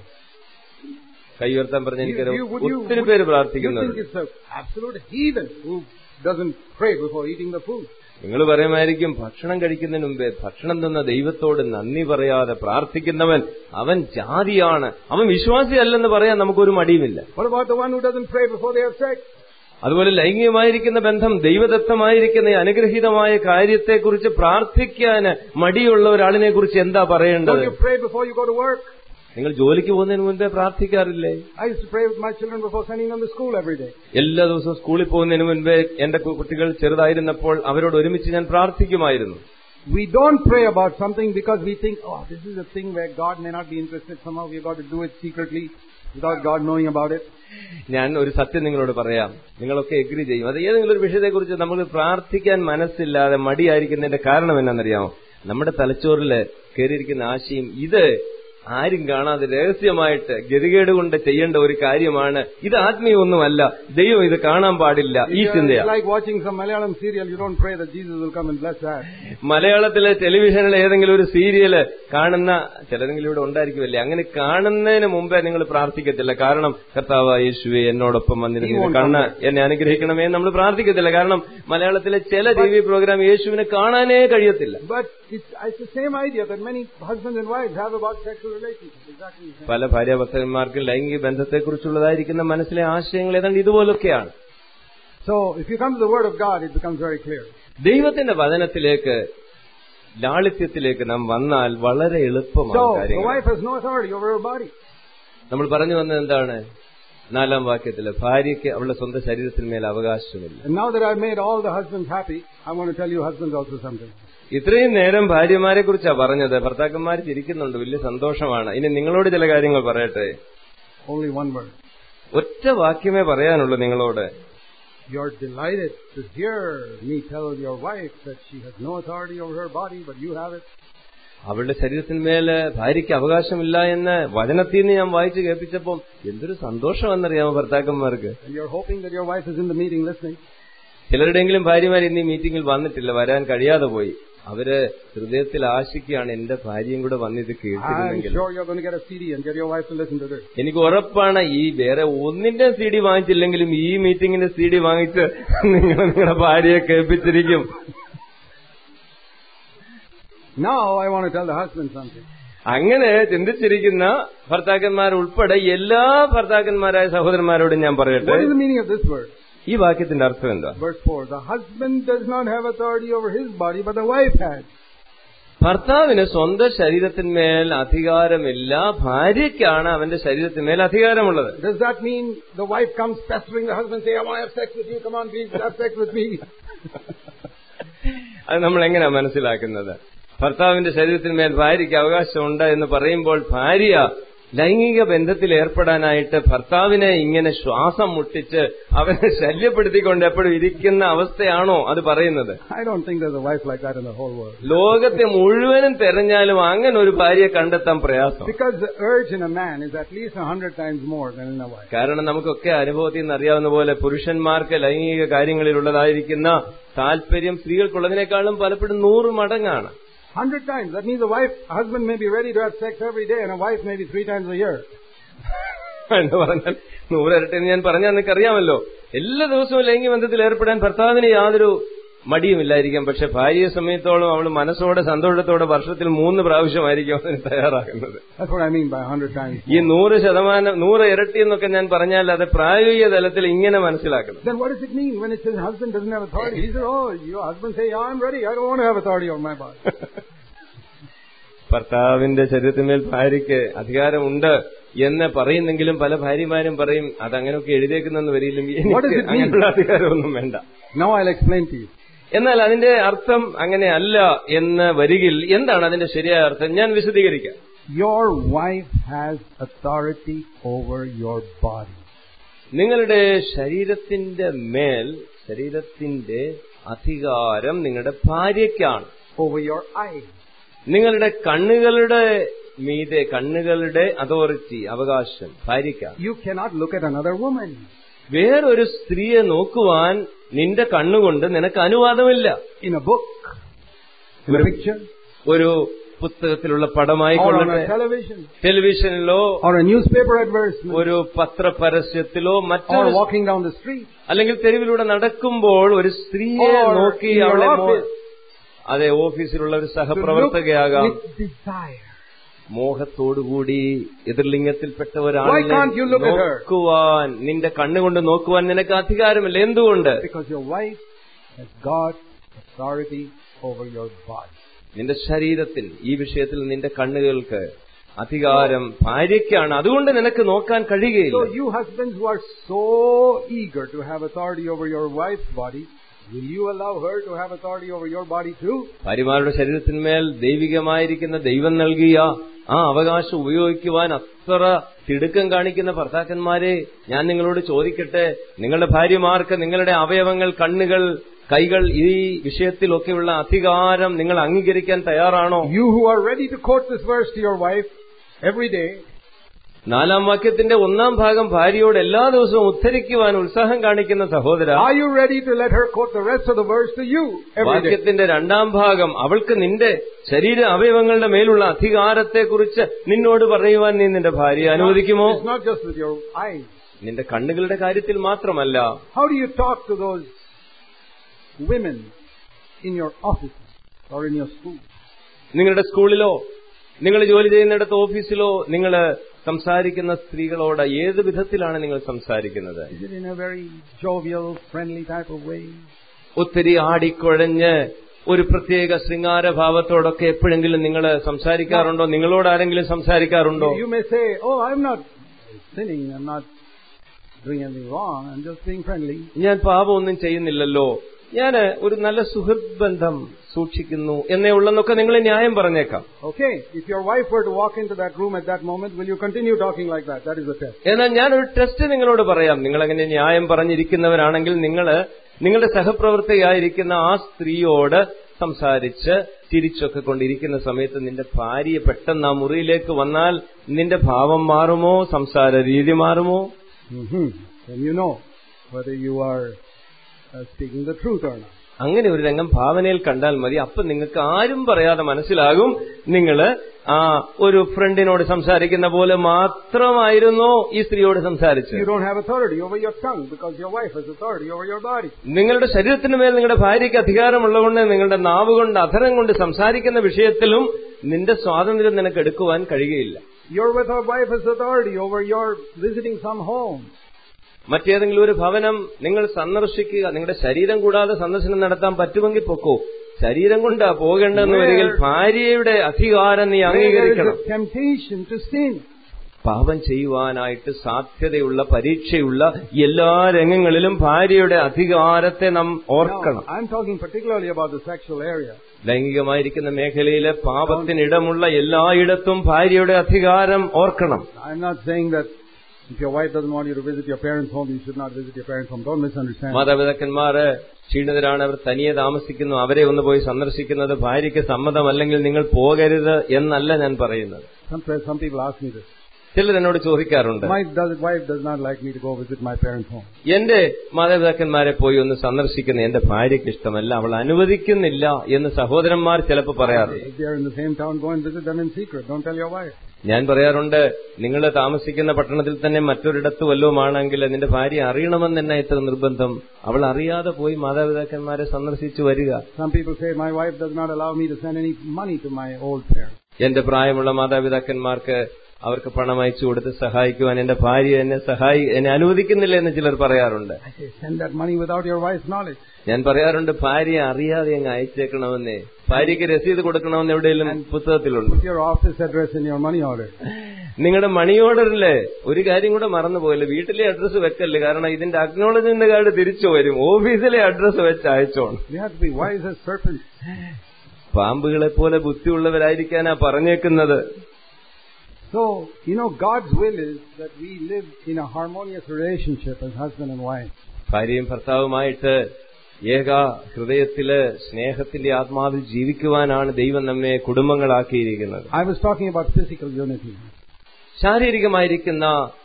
കൈ ഉയർത്താൻ പറഞ്ഞ എനിക്കറിയാം You- you- would you- ഒത്തിരി would- പേര് you think പ്രാർത്ഥിക്കുന്നുണ്ട് it's an absolute heathen who doesn't pray before eating the food. നിങ്ങൾ പറയുമായിരിക്കും ഭക്ഷണം കഴിക്കുന്നതിന് മുമ്പേ ഭക്ഷണം തന്ന ദൈവത്തോട് നന്ദി പറയാതെ പ്രാർത്ഥിക്കുന്നവൻ അവൻ ജാതിയാണ് അവൻ വിശ്വാസിയല്ലെന്ന് പറയാൻ നമുക്കൊരു മടിയുമില്ല What about the one who doesn't pray before they have sex? അതുപോലെ ലൈംഗികമായിരിക്കുന്ന ബന്ധം ദൈവദത്തമായിരിക്കുന്ന ഈ അനുഗ്രഹീതമായ കാര്യത്തെക്കുറിച്ച് പ്രാർത്ഥിക്കാൻ മടിയുള്ള ഒരാളിനെ കുറിച്ച് എന്താ Don't പറയേണ്ടത് you pray before you go to work? നിങ്ങൾ ജോലിക്ക് പോകുന്നതിന് മുൻപേ പ്രാർത്ഥിക്കാറില്ലേ I used to pray with my children before sending them to school every day. എല്ലാ ദിവസവും സ്കൂളിൽ പോകുന്നതിന് മുൻപേ എന്റെ കു- കുട്ടികൾ ചെറുതായിരുന്നപ്പോൾ അവരോട് ഒരുമിച്ച് ഞാൻ പ്രാർത്ഥിക്കുമായിരുന്നു We don't pray about something because we think, oh, this is a thing where God may not be interested. Somehow we've got to do it secretly without God knowing about it. ഞാൻ ഒരു സത്യം നിങ്ങളോട് പറയാം നിങ്ങളൊക്കെ എഗ്രി ചെയ്യും അത് ഏതെങ്കിലും ഒരു വിഷയത്തെക്കുറിച്ച് നമുക്ക് പ്രാർത്ഥിക്കാൻ മനസ്സില്ലാതെ മടിയായിരിക്കുന്നതിന്റെ കാരണം എന്നാണെന്നറിയാമോ നമ്മുടെ തലച്ചോറിൽ കയറിയിരിക്കുന്ന ആശയം ഇത് ആരും കാണാതെ രഹസ്യമായിട്ട് ഗതികേട് കൊണ്ട് ചെയ്യേണ്ട ഒരു കാര്യമാണ് ഇത് ആത്മീയമൊന്നുമല്ല ദൈവം ഇത് കാണാൻ പാടില്ല ഈ It's ചിന്തയാണ് like watching some Malayalam serial. You don't pray that Jesus will come and bless that. മലയാളത്തിലെ ടെലിവിഷനിൽ ഏതെങ്കിലും ഒരു സീരിയല് കാണുന്ന ചിലരെങ്കിലും ഇവിടെ ഉണ്ടായിരിക്കുമല്ലേ അങ്ങനെ കാണുന്നതിന് മുമ്പേ നിങ്ങൾ പ്രാർത്ഥിക്കത്തില്ല കാരണം കർത്താവ് യേശുവെ എന്നോടൊപ്പം വന്നിരുന്നു ഇത് കണ്ണ് എന്നെ അനുഗ്രഹിക്കണമേ എന്ന് നമ്മൾ പ്രാർത്ഥിക്കത്തില്ല കാരണം മലയാളത്തിലെ ചില ടി വി പ്രോഗ്രാം യേശുവിനെ കാണാനേ കഴിയത്തില്ല But it's, it's the same idea that many husbands and wives have about sexual relationships. Exactly the same. പല ഭാര്യാഭർത്തന്മാർക്കും ലൈംഗിക ബന്ധത്തെക്കുറിച്ചുള്ളതായിരിക്കുന്ന മനസ്സിലെ ആശയങ്ങൾ ഏതാണ്ട് ഇതുപോലൊക്കെയാണ് So if you come to the Word of God, it becomes very clear. ദൈവത്തിന്റെ വചനത്തിലേക്ക് ലാളിത്യത്തിലേക്ക് നാം വന്നാൽ വളരെ എളുപ്പമാണ് So the കാര്യങ്ങൾ wife has no authority over her body. നമ്മൾ പറഞ്ഞു വന്നത് എന്താണ് നാലാം വാക്യത്തില് ഭാര്യയ്ക്ക് അവളുടെ സ്വന്തം ശരീരത്തിന്മേൽ അവകാശമില്ല And now that I've made all the husbands happy, I want to tell you husbands also something. ഇത്രയും നേരം ഭാര്യമാരെ കുറിച്ചാ പറഞ്ഞത് ഭർത്താക്കന്മാർ ചിരിക്കുന്നുണ്ട് വലിയ സന്തോഷമാണ് ഇനി നിങ്ങളോട് ചില കാര്യങ്ങൾ പറയട്ടെ Only one word. ഒറ്റ വാക്യമേ പറയാനുള്ളൂ നിങ്ങളോട് You're delighted to hear me tell your wife that she has no authority over her body, but you have it. അവളുടെ ശരീരത്തിന്മേല് ഭാര്യയ്ക്ക് അവകാശമില്ല എന്ന് വചനത്തിൽ നിന്ന് ഞാൻ വായിച്ചു കേൾപ്പിച്ചപ്പം എന്തൊരു സന്തോഷമെന്നറിയാമോ ഭർത്താക്കന്മാർക്ക് And you're hoping that your wife is in the meeting listening. ചിലരുടെയെങ്കിലും ഭാര്യമാർ ഇന്ന് ഈ മീറ്റിംഗിൽ വന്നിട്ടില്ല വരാൻ കഴിയാതെ പോയി അവര് ഹൃദയത്തിൽ ആശിക്കുകയാണ് എന്റെ ഭാര്യയും കൂടെ വന്നിത് I'm കേട്ടിരുന്നെങ്കിൽ sure you're going to get a CD and get your wife to listen to this. എനിക്ക് ഉറപ്പാണ് ഈ വേറെ ഒന്നിന്റെ സി ഡി വാങ്ങിച്ചില്ലെങ്കിലും ഈ മീറ്റിംഗിന്റെ സി ഡി വാങ്ങിച്ച് നിങ്ങൾ നിങ്ങളുടെ ഭാര്യയെ കേൾപ്പിച്ചിരിക്കും Now I want to tell the husband something. അങ്ങനെ ചിന്തിച്ചിരിക്കുന്ന ഭർത്താക്കന്മാർ ഉൾപ്പെടെ എല്ലാ ഭർത്താക്കന്മാരായ സഹോദരന്മാരോടും ഞാൻ പറയട്ടെ What is the meaning of this word? ഈ വാക്യത്തിന്റെ അർത്ഥം എന്താ Verse 4. The husband does not have authority over his body, but the wife has. ഭർത്താവിന് സ്വന്തം ശരീരത്തിന്മേൽ അധികാരമില്ല ഭാര്യയ്ക്കാണ് അവന്റെ ശരീരത്തിന്മേൽ അധികാരമുള്ളത് Does that mean the wife comes pestering the husband, say, I want to have sex with you, come on, please have sex with me? അത് നമ്മൾ എങ്ങനെയാ മനസ്സിലാക്കുന്നത് ഭർത്താവിന്റെ ശരീരത്തിന്മേൽ ഭാര്യയ്ക്ക് അവകാശമുണ്ട് എന്ന് പറയുമ്പോൾ ഭാര്യ ലൈംഗിക ബന്ധത്തിൽ ഏർപ്പെടാനായിട്ട് ഭർത്താവിനെ ഇങ്ങനെ ശ്വാസം മുട്ടിച്ച് അവനെ ശല്യപ്പെടുത്തിക്കൊണ്ട് എപ്പോഴും ഇരിക്കുന്ന അവസ്ഥയാണോ അത് പറയുന്നത് I don't think there's a wife like that in the whole world. ലോകത്തെ മുഴുവനും തെരഞ്ഞാലും അങ്ങനെ ഒരു ഭാര്യയെ കണ്ടെത്താൻ പ്രയാസം Because the urge in a man is at least a hundred times more than in a wife. കാരണം നമുക്കൊക്കെ അനുഭവത്തിൽ നിന്ന് അറിയാവുന്ന പോലെ പുരുഷന്മാർക്ക് ലൈംഗിക കാര്യങ്ങളിലുള്ളതായിരിക്കുന്ന താല്പര്യം സ്ത്രീകൾക്കുള്ളതിനേക്കാളും പലപ്പോഴും നൂറ് മടങ്ങാണ് Hundred times. That means a wife, a husband may be ready to have sex every day and a wife maybe three times a year. എന്ന് പറഞ്ഞാൽ നൂറിരട്ടി എന്ന് ഞാൻ പറഞ്ഞാൽ നിങ്ങൾക്ക് അറിയാമല്ലോ എല്ലാ ദിവസവും ലൈംഗിക ബന്ധത്തിൽ ഏർപ്പെടാൻ ഭർത്താവിന് യാതൊരു മടിയുമില്ലായിരിക്കാം പക്ഷെ ഭാര്യയെ സമയത്തോളം അവൾ മനസ്സോടെ സന്തോഷത്തോടെ വർഷത്തിൽ മൂന്ന് പ്രാവശ്യമായിരിക്കും അതിന് തയ്യാറാകുന്നത് That's what I mean by 100 times. ഈ നൂറ് ശതമാനം നൂറ് ഇരട്ടി എന്നൊക്കെ ഞാൻ പറഞ്ഞാൽ അത് പ്രായോഗിക തലത്തിൽ ഇങ്ങനെ മനസ്സിലാക്കണം Then what does it mean when it says husband doesn't have authority? He said, oh, your husband say, yeah, I'm ready. I don't want to have authority over my body. ഭർത്താവിന്റെ ശരീരത്തിന്മേൽ ഭാര്യയ്ക്ക് അധികാരമുണ്ട് എന്ന് പറയുന്നെങ്കിലും പല ഭാര്യമാരും പറയും അതങ്ങനെയൊക്കെ എഴുതിയേക്കുന്നെന്ന് വരിയില്ലെങ്കിൽ What does എനിക്ക് it mean? അങ്ങനെയുള്ള അധികാരമൊന്നും വേണ്ട Now I'll explain to you. എന്നാൽ അതിന്റെ അർത്ഥം അങ്ങനെയല്ല എന്ന് വരികിൽ എന്താണ് അതിന്റെ ശരിയായ അർത്ഥം ഞാൻ വിശദീകരിക്കാം Your wife has authority over your body. നിങ്ങളുടെ ശരീരത്തിന്റെ മേൽ ശരീരത്തിന്റെ അധികാരം നിങ്ങളുടെ ഭാര്യയ്ക്കാണ് Over your eyes. നിങ്ങളുടെ കണ്ണുകളുടെ മീതെ കണ്ണുകളുടെ അതോറിറ്റി അവകാശം ഭാര്യയ്ക്കാണ് You cannot look at another woman. വേറൊരു സ്ത്രീയെ നോക്കുവാൻ നിന്റെ കണ്ണുകൊണ്ട് നിനക്ക് അനുവാദമില്ല In a book, in a picture, ഒരു പുസ്തകത്തിലുള്ള or on പടമായിക്കൊള്ളട്ടെ a television, ടെലിവിഷനിലോ or a newspaper advertisement, ഒരു പത്രപരസ്യത്തിലോ or മറ്റൊരു walking down the street. അല്ലെങ്കിൽ തെരുവിലൂടെ നടക്കുമ്പോൾ ഒരു സ്ത്രീയെ Or നോക്കി in your അവളെ മോ- office. അതെ ഓഫീസിലുള്ള ഒരു To look സഹപ്രവർത്തകയാകാം with desire. മോഹത്തോടുകൂടി എതിർലിംഗത്തിൽപ്പെട്ട Why ഒരാളെ can't you look at her? നോക്കുവാൻ നിന്റെ കണ്ണുകൊണ്ട് നോക്കുവാൻ നിനക്ക് അധികാരമില്ല എന്തുകൊണ്ട് Because your wife has got authority over your body. നിന്റെ ശരീരത്തിൽ ഈ വിഷയത്തിൽ നിന്റെ കണ്ണുകൾക്ക് അധികാരം ഭാര്യയ്ക്കാണ് അതുകൊണ്ട് നിനക്ക് നോക്കാൻ So കഴിയുകയില്ല you husbands who are so eager to have authority over your wife's body, will you allow her to have authority over your body too? ഭാര്യമാരുടെ ശരീരത്തിന്മേൽ ദൈവികമായിരിക്കുന്ന ദൈവം നൽകിയ ആ അവകാശം ഉപയോഗിക്കുവാൻ അത്ര തിടുക്കം കാണിക്കുന്ന ഭർത്താക്കന്മാരെ ഞാൻ നിങ്ങളോട് ചോദിക്കട്ടെ നിങ്ങളുടെ ഭാര്യമാർക്ക് നിങ്ങളുടെ അവയവങ്ങൾ കണ്ണുകൾ കൈകൾ ഈ വിഷയത്തിലൊക്കെയുള്ള അധികാരം നിങ്ങൾ അംഗീകരിക്കാൻ തയ്യാറാണോ You who are ready to quote this verse to your wife every day, നാലാം വാക്യത്തിന്റെ ഒന്നാം ഭാഗം ഭാര്യയോട് എല്ലാ ദിവസവും ഉദ്ധരിക്കുവാൻ ഉത്സാഹം കാണിക്കുന്ന സഹോദര are you ready to let her quote the rest of the verse to you every day? വാക്യത്തിന്റെ രണ്ടാം ഭാഗം അവൾക്ക് നിന്റെ ശരീര അവയവങ്ങളുടെ മേലുള്ള അധികാരത്തെക്കുറിച്ച് നിന്നോട് പറയുവാൻ നീ നിന്റെ ഭാര്യയെ അനുവദിക്കുമോ It's not just with your eyes. നിന്റെ കണ്ണുകളുടെ കാര്യത്തിൽ മാത്രമല്ല How do you talk to those women in your offices or in your school? നിങ്ങളുടെ സ്കൂളിലോ നിങ്ങൾ ജോലി ചെയ്യുന്നിടത്ത് ഓഫീസിലോ നിങ്ങൾ സംസാരിക്കുന്ന സ്ത്രീകളോട് ഏത് വിധത്തിലാണ് നിങ്ങൾ സംസാരിക്കുന്നത് Is it in a very jovial, friendly type of way? ഒത്തിരി ആടിക്കുഴഞ്ഞ് ഒരു പ്രത്യേക ശൃംഗാരഭാവത്തോടൊക്കെ എപ്പോഴെങ്കിലും നിങ്ങൾ സംസാരിക്കാറുണ്ടോ നിങ്ങളോട് ആരെങ്കിലും സംസാരിക്കാറുണ്ടോ You, you may say, oh, I'm not sinning, I'm not doing anything wrong, I'm just being friendly. ഞാൻ പാപമൊന്നും ചെയ്യുന്നില്ലല്ലോ ഞാൻ ഒരു നല്ല സുഹൃത്ത് ബന്ധം സൂക്ഷിക്കുന്നു എന്നേ ഉള്ളെന്നൊക്കെ നിങ്ങൾ ന്യായം പറഞ്ഞേക്കാം Okay, if your wife were to walk into that room at that moment, will you continue talking like that? That is the test. എന്നാൽ ഞാനൊരു ടെസ്റ്റ് നിങ്ങളോട് പറയാം നിങ്ങൾ അങ്ങനെ ന്യായം പറഞ്ഞിരിക്കുന്നവരാണെങ്കിൽ നിങ്ങൾ നിങ്ങളുടെ സഹപ്രവർത്തകയായിരിക്കുന്ന ആ സ്ത്രീയോട് സംസാരിച്ച് ചിരിച്ചൊക്കെ കൊണ്ടിരിക്കുന്ന സമയത്ത് നിന്റെ ഭാര്യ പെട്ടെന്ന് ആ മുറിയിലേക്ക് വന്നാൽ നിന്റെ ഭാവം മാറുമോ സംസാര രീതി മാറുമോ hmm Then you know whether you are uh, speaking the truth or not. അങ്ങനെ ഒരു രംഗം ഭാവനയിൽ കണ്ടാൽ മതി അപ്പൊ നിങ്ങൾക്ക് ആരും പറയാതെ മനസ്സിലാകും നിങ്ങൾ ആ ഒരു ഫ്രണ്ടിനോട് സംസാരിക്കുന്ന പോലെ മാത്രമായിരുന്നോ ഈ സ്ത്രീയോട് സംസാരിച്ചത് You don't have authority over your tongue because your wife has authority over your body. നിങ്ങളുടെ ശരീരത്തിന് മേൽ നിങ്ങളുടെ ഭാര്യയ്ക്ക് അധികാരമുള്ളതുകൊണ്ട് നിങ്ങളുടെ നാവ് കൊണ്ട് അധരം കൊണ്ട് സംസാരിക്കുന്ന വിഷയത്തിലും നിന്റെ സ്വാതന്ത്ര്യം നിനക്ക് എടുക്കുവാൻ കഴിയുകയില്ല Your with her wife has authority over your visiting some home. മറ്റേതെങ്കിലും ഒരു ഭവനം നിങ്ങൾ സന്ദർശിക്കുക നിങ്ങളുടെ ശരീരം കൂടാതെ സന്ദർശനം നടത്താൻ പറ്റുമെങ്കിൽ പൊക്കോ ശരീരം കൊണ്ടാ പോകേണ്ടെന്ന് വരികിൽ ഭാര്യയുടെ അധികാരം നീ Where there is അംഗീകരിക്കണം a temptation to sin. പാപം ചെയ്യുവാനായിട്ട് സാധ്യതയുള്ള പരീക്ഷയുള്ള എല്ലാ രംഗങ്ങളിലും ഭാര്യയുടെ അധികാരത്തെ നാം ഓർക്കണം Now, I'm talking particularly about the sexual area. ലൈംഗികമായിരിക്കുന്ന മേഖലയിലെ പാപത്തിനിടമുള്ള എല്ലായിടത്തും ഭാര്യയുടെ അധികാരം ഓർക്കണം I'm not saying that if your wife doesn't want you to visit your parents' home, you should not visit your parents' home. Don't misunderstand. മാതാപിതാക്കന്മാര് ക്ഷീണിതരാണ് അവർ തനിയെ താമസിക്കുന്നു അവരെ ഒന്ന് പോയി സന്ദർശിക്കുന്നത് ഭാര്യയ്ക്ക് സമ്മതമല്ലെങ്കിൽ നിങ്ങൾ പോകരുത് എന്നല്ല ഞാൻ പറയുന്നത് Sometimes some people ask me this. ചിലർ എന്നോട് ചോദിക്കാറുണ്ട് My does, wife does not like me to go visit my parents' home. എന്റെ മാതാപിതാക്കന്മാരെ പോയി ഒന്ന് സന്ദർശിക്കുന്ന എന്റെ ഭാര്യയ്ക്ക് ഇഷ്ടമല്ല അവൾ അനുവദിക്കുന്നില്ല എന്ന് സഹോദരന്മാർ ചിലപ്പോൾ പറയാറുണ്ട് If they are in the same town, go and visit them in secret. Don't tell your wife. ഞാൻ പറയാറുണ്ട് നിങ്ങൾ താമസിക്കുന്ന പട്ടണത്തിൽ തന്നെ മറ്റൊരിടത്ത് വല്ലതുമാണെങ്കിൽ നിന്റെ ഭാര്യ അറിയണമെന്ന് തന്നെ ഇത്ര നിർബന്ധം അവൾ അറിയാതെ പോയി മാതാപിതാക്കന്മാരെ സന്ദർശിച്ചു വരിക Some people say, my wife does not allow me to send any money to my old parents. എന്റെ പ്രായമുള്ള മാതാപിതാക്കന്മാർക്ക് അവർക്ക് പണം അയച്ചു കൊടുത്ത് സഹായിക്കുവാൻ എന്റെ ഭാര്യ എന്നെ സഹായി എന്നെ അനുവദിക്കുന്നില്ല എന്ന് ചിലർ പറയാറുണ്ട് I say, send that money without your wife's knowledge. ഞാൻ പറയാറുണ്ട് ഭാര്യ അറിയാതെ അങ്ങ് അയച്ചേക്കണമെന്നേ ഭാര്യയ്ക്ക് രസീത് കൊടുക്കണമെന്ന് എവിടെയെങ്കിലും പുസ്തകത്തിലുണ്ട് Put your office address in your money order. നിങ്ങളുടെ മണി ഓർഡറില് ഒരു കാര്യം കൂടെ മറന്നുപോയില്ല വീട്ടിലെ അഡ്രസ്സ് വെക്കല്ലേ കാരണം ഇതിന്റെ അക്നോളജ്മെന്റ് കാർഡ് തിരിച്ചു വരും ഓഫീസിലെ അഡ്രസ്സ് വെച്ച് അയച്ചോണം We have to be wise as serpents. പാമ്പുകളെ പോലെ ബുദ്ധിയുള്ളവരായിരിക്കാനാ പറഞ്ഞേക്കുന്നത് So, you know, God's will is that we live in a harmonious relationship as husband and wife. ഭാര്യയും ഭർത്താവുമായിട്ട് ഏക ഹൃദയത്തില് സ്നേഹത്തിന്റെ ആത്മാവിൽ ജീവിക്കുവാനാണ് ദൈവം നമ്മെ കുടുംബങ്ങളാക്കിയിരിക്കുന്നത് I was talking about physical unity. ശാരീരികമായിരിക്കുന്ന